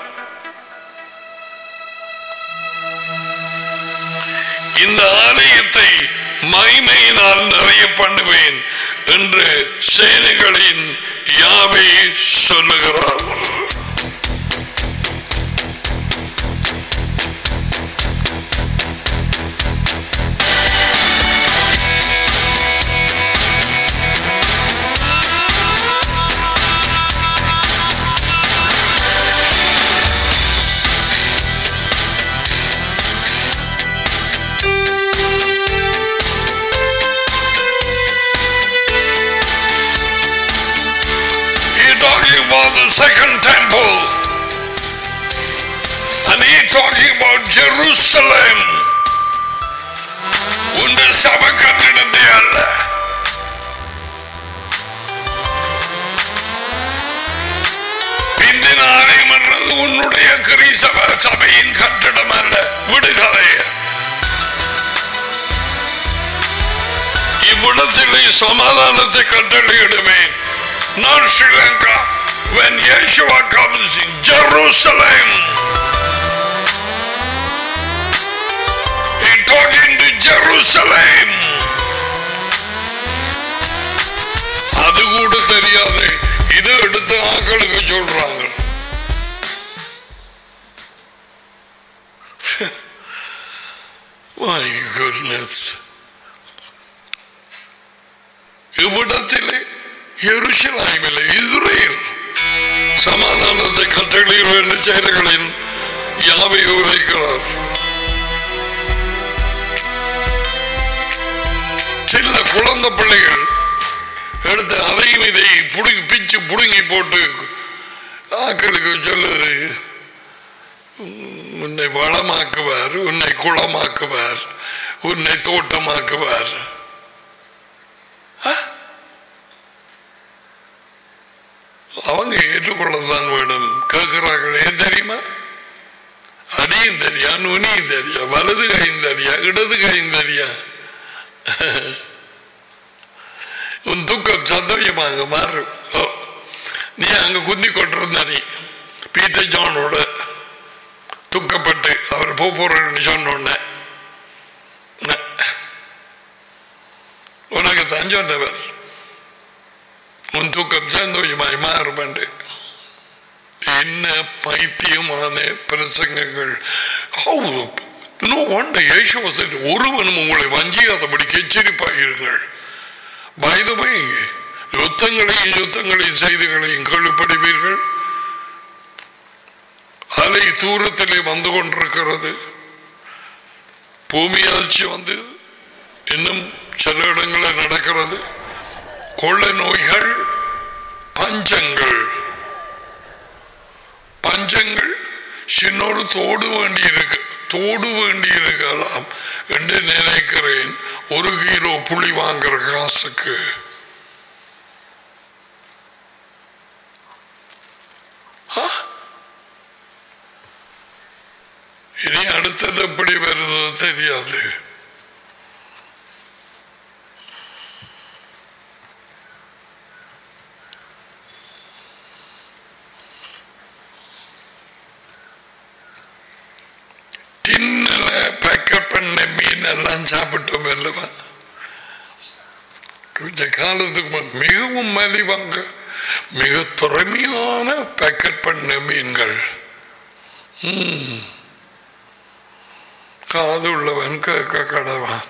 இந்த ஆலயத்தை மைமையினால் நிறைய பண்ணுவேன் என்று சேனைகளின் யாவை சொல்லுகிறார் He talking about the second temple. And he talking about Jerusalem. உண்டு சப கட்டிடத்தை அல்ல பிந்தின ஆலயம் என்றது உன்னுடைய கிறிஸ்தவ சபையின் கட்டிடம் அல்ல விடுகதை இவ்விடத்திலே சமாதானத்தை கட்டளையிடுவேன் not Sri Lanka. When Yeshua comes in Jerusalem, he talking to Jerusalem. அது கூட தெரியாது இது எடுத்து ஆக்களுக்கு சொல்றாங்க My goodness. இவ்விடத்திலே எருசலாமில் இஸ்ரேல் சமாதானத்தை கட்டளையிடுகிற செயல்களின் யாவை உரைக்கிறார் சில குழந்தை பிள்ளைகள் எடுத்து அதையும் இதை புடுங்கி பிச்சு புடுங்கி போட்டு ஆக்களுக்கு சொல்லுது உன்னை வளமாக்குவார் உன்னை குளமாக்குவார் உன்னை தோட்டமாக்குவார் அவங்க ஏற்றுக்கொள்ளத்தான் வேணும் கேட்கிறார்கள் ஏன் தெரியுமா அடியும் தெரியா நுனியும் தெரியா வலது கையும் தெரியா இடது கையும் தெரியா உன் துக்கம் சந்தோஷமாக மாறும் ஓ, நீ அங்க குந்தி கொண்டிருந்த நீ பீட்டர் ஜானோட துக்கப்பட்டு அவர் போறேன்னு சொன்ன உடனே உனக்கு தான் சொன்னவர் உன் தூக்கம் சந்தோஷமாய் மாறுபண்டு என்ன பைத்தியமான பிரசங்கங்கள் நோ ஒன்றை யேசுவசன் ஒருவனும் உங்களை வஞ்சியாதபடிக்கு எச்சரிப்பாயிருங்கள் பயதமை யுத்தங்களையும் யுத்தங்களையும் செய்திகளையும் கேள்விப்படுவீர்கள் அலை தூரத்திலே வந்து கொண்டிருக்கிறது பூமி அதிர்ச்சி வந்து இன்னும் சில இடங்களில் நடக்கிறது கொள்ளை நோய்கள் பஞ்சங்கள் பஞ்சங்கள் சின்னொரு தோடு வேண்டி இருக்கு தோடு வேண்டி இருக்கலாம் என்று நினைக்கிறேன் ஒரு கிலோ புளி வாங்குற காசுக்கு ஆ? இனி அடுத்தது எப்படி வருதோ தெரியாது டின்னில் பேக்கப் பண்ண மீன் எல்லாம் சாப்பிட்டோம் அல்லவா கொஞ்ச காலத்துக்கு முன் மிகவும் மலிவாங்க மிக திறமையான பேக்கெட் பண்ண மீன்கள் ம். காது உள்ளவன் கேட்க கடவான்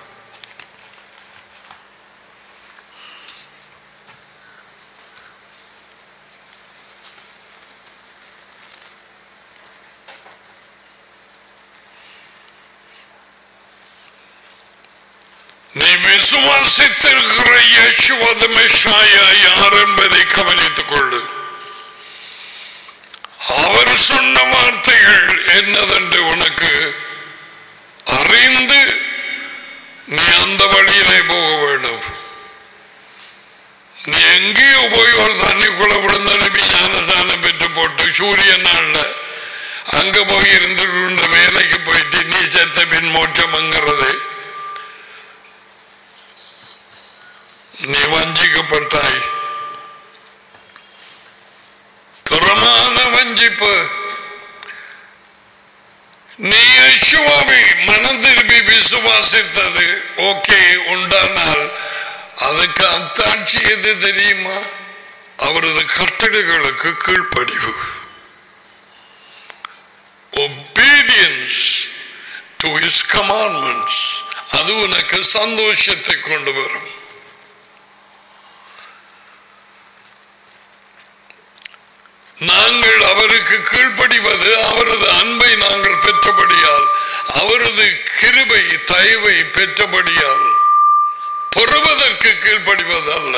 நீ விசுவாசித்திருக்கிற இயேசுவது மெஷாயா யார் என்பதை கவனித்துக் கொள்ளு அவர் சொன்ன வார்த்தைகள் என்னதென்று உனக்கு அறிந்து நீ அந்த வழியிலே போக வேண்டும் நீ எங்கேயோ போய் ஒரு தண்ணிக்குள்ள விழுந்தாலும் ஞானசானம் பெற்று போட்டு சூரியன் நாள்ல அங்க போய் இருந்துட்டு இருந்த வேலைக்கு போயிட்டு நீ செத்த பின் மோட்சம்ங்கிறது நீ வஞ்சிக்கப்பட்டாய் துறமான வஞ்சிப்பு நீ யெகோவாவை மனம் திரும்பி விசுவாசித்தது ஓகே உண்டானால் அதுக்கு அத்தாட்சி எது தெரியுமா அவரது கட்டளைகளுக்கு கீழ்ப்படிவு obedience to his commandments அது உனக்கு சந்தோஷத்தை கொண்டு வரும் நாங்கள் அவருக்கு கீழ்ப்படிவது அவரது அன்பை நாங்கள் பெற்றபடியால் அவரது கிருபை தயவை பெற்றபடியால் பொறுவதற்கு கீழ்ப்படிவதல்ல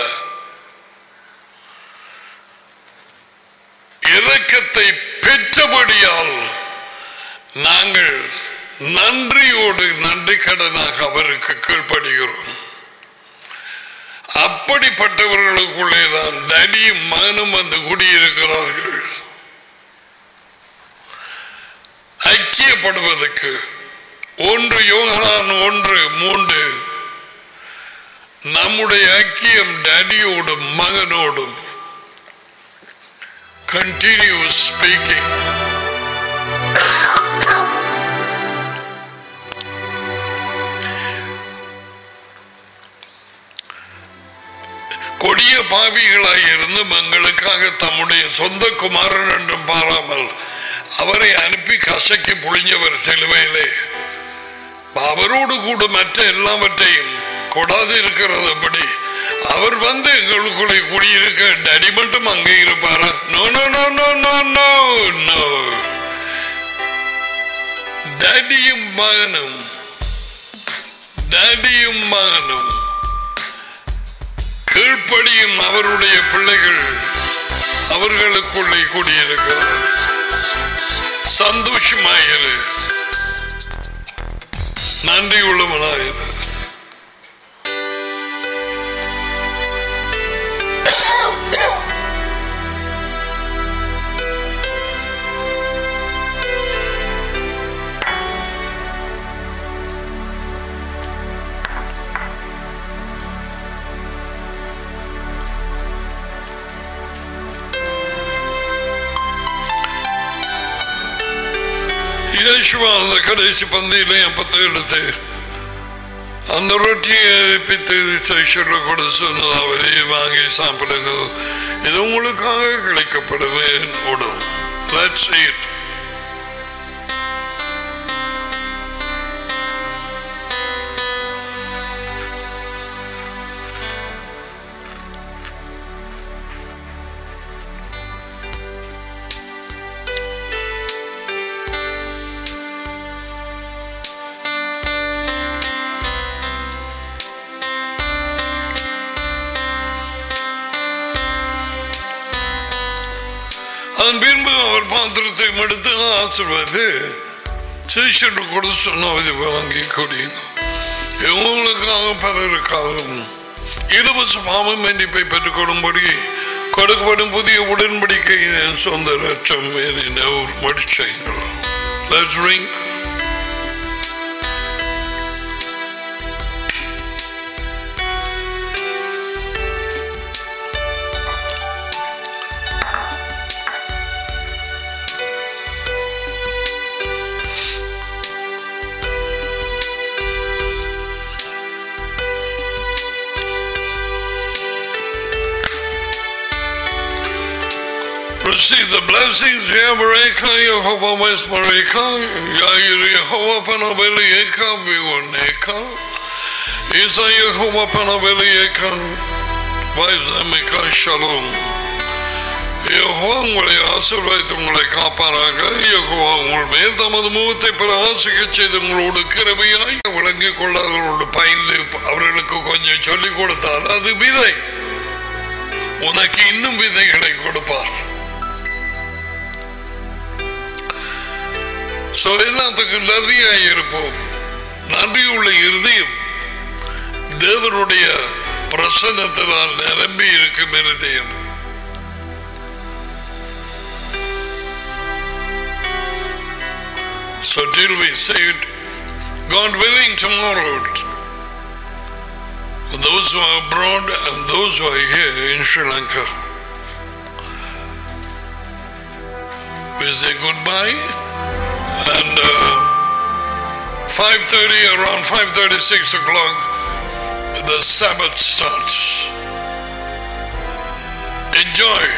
இரக்கத்தை பெற்றபடியால் நாங்கள் நன்றியோடு நன்றி கடனாக அவருக்கு கீழ்ப்படுகிறோம் அப்படிப்பட்டவர்களுக்குள்ளே தான் தடியும் மகனும் வந்து குடியிருக்கிறார்கள் ஐக்கியப்படுவதற்கு ஒன்று யோகனான் ஒன்று மூன்று நம்முடைய ஐக்கியம் டடியோடும் மகனோடும் கண்டினியூ ஸ்பீக்கிங் கொடிய பாவிகளாய் இருந்து எங்களுக்காக தம்முடைய சொந்த குமாரன் என்றும் பாராமல் அவரை அனுப்பி கசக்கி புழிஞ்சவர் சிலுவையிலே அவரோடு கூட மற்ற எல்லாவற்றையும் கொடாது இருக்கிறது அப்படி அவர் வந்து எங்களுக்குள்ளே குடியிருக்க டடி மட்டும் அங்கே இருப்பாரா no no no no no no no டடியும் மகனும் டடியும் மகனும் கீழ்ப்படியும் அவருடைய பிள்ளைகள் அவர்களுக்குள்ளே கூடியிருக்கிறார் சந்தோஷமாயிரு நன்றி உள்ளவனாயிரு யேசுவா அந்த கடைசி பந்தியிலே அப்பத்தை எடுத்து அந்த ரொட்டியை பித்து சைஷர்ல கொடுத்து சொன்னதாவது வாங்கி சாப்பிடுங்கள் இது உங்களுக்காக கிடைக்கப்படுது என் உடல் Let's eat. அதன் பின்பு அவர் பாத்திரத்தை எடுத்து ஆசிர்வது சிஷியன்று கொடுத்து சொன்ன வாங்கி கொடியும் இவங்களுக்காக பலருக்காகவும் இலவச பாவம் மன்னிப்பை பெற்றுக் கொள்ளும்படி கொடுக்கப்படும் புதிய உடன்படிக்கை என் சொந்த ரச்சம் என ஒரு மடிச்சைங்கள் Let's drink. Receive the blessings, Yabareka, Yehovah Westmareka, Yair Yehovah Panabelieka, Vioneka, Isa Yehovah Panabelieka, Vaizamika Shalom. Jehovah உங்களை ஆசீர்வதித்து உங்களை காப்பாராக யெகோவா உங்கள் மேல் தமது முகத்தை பிரகாசிக்க செய்து உங்களோடு கிருபையாய் விளங்கிக் கொள்ளாதவர்களோடு பயந்து அவர்களுக்கு கொஞ்சம் சொல்லிக் கொடுத்தால் அது விதை உனக்கு இன்னும் விதைகளை கொடுப்பார் So, எல்லாத்துக்கும் நன்றியாய் இருப்போம் நன்றியுள்ள இருதயம் தேவனுடைய பிரசன்னத்தினால் நிரம்பி இருக்கும் இருதயம் So till we saved, God willing tomorrow, for those who are abroad and those who are here in Sri Lanka, we say goodbye and uh, 5.30 around 5.36 o'clock the sabbath starts enjoy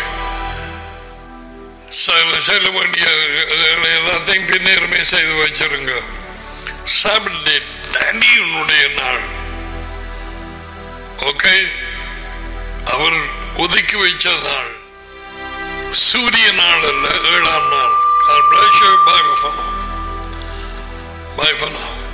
செல்ல செல்ல வேண்டிய எல்லாத்தையும் பின்னேறுமே செய்து வச்சிருங்க சாப்பிட்டு தனியுடைய நாள் okay அவர் ஒதுக்கி வைச்ச நாள் சூரிய நாள் அல்ல ஏழாம் நாள் God bless you. Bye for now. Bye for now.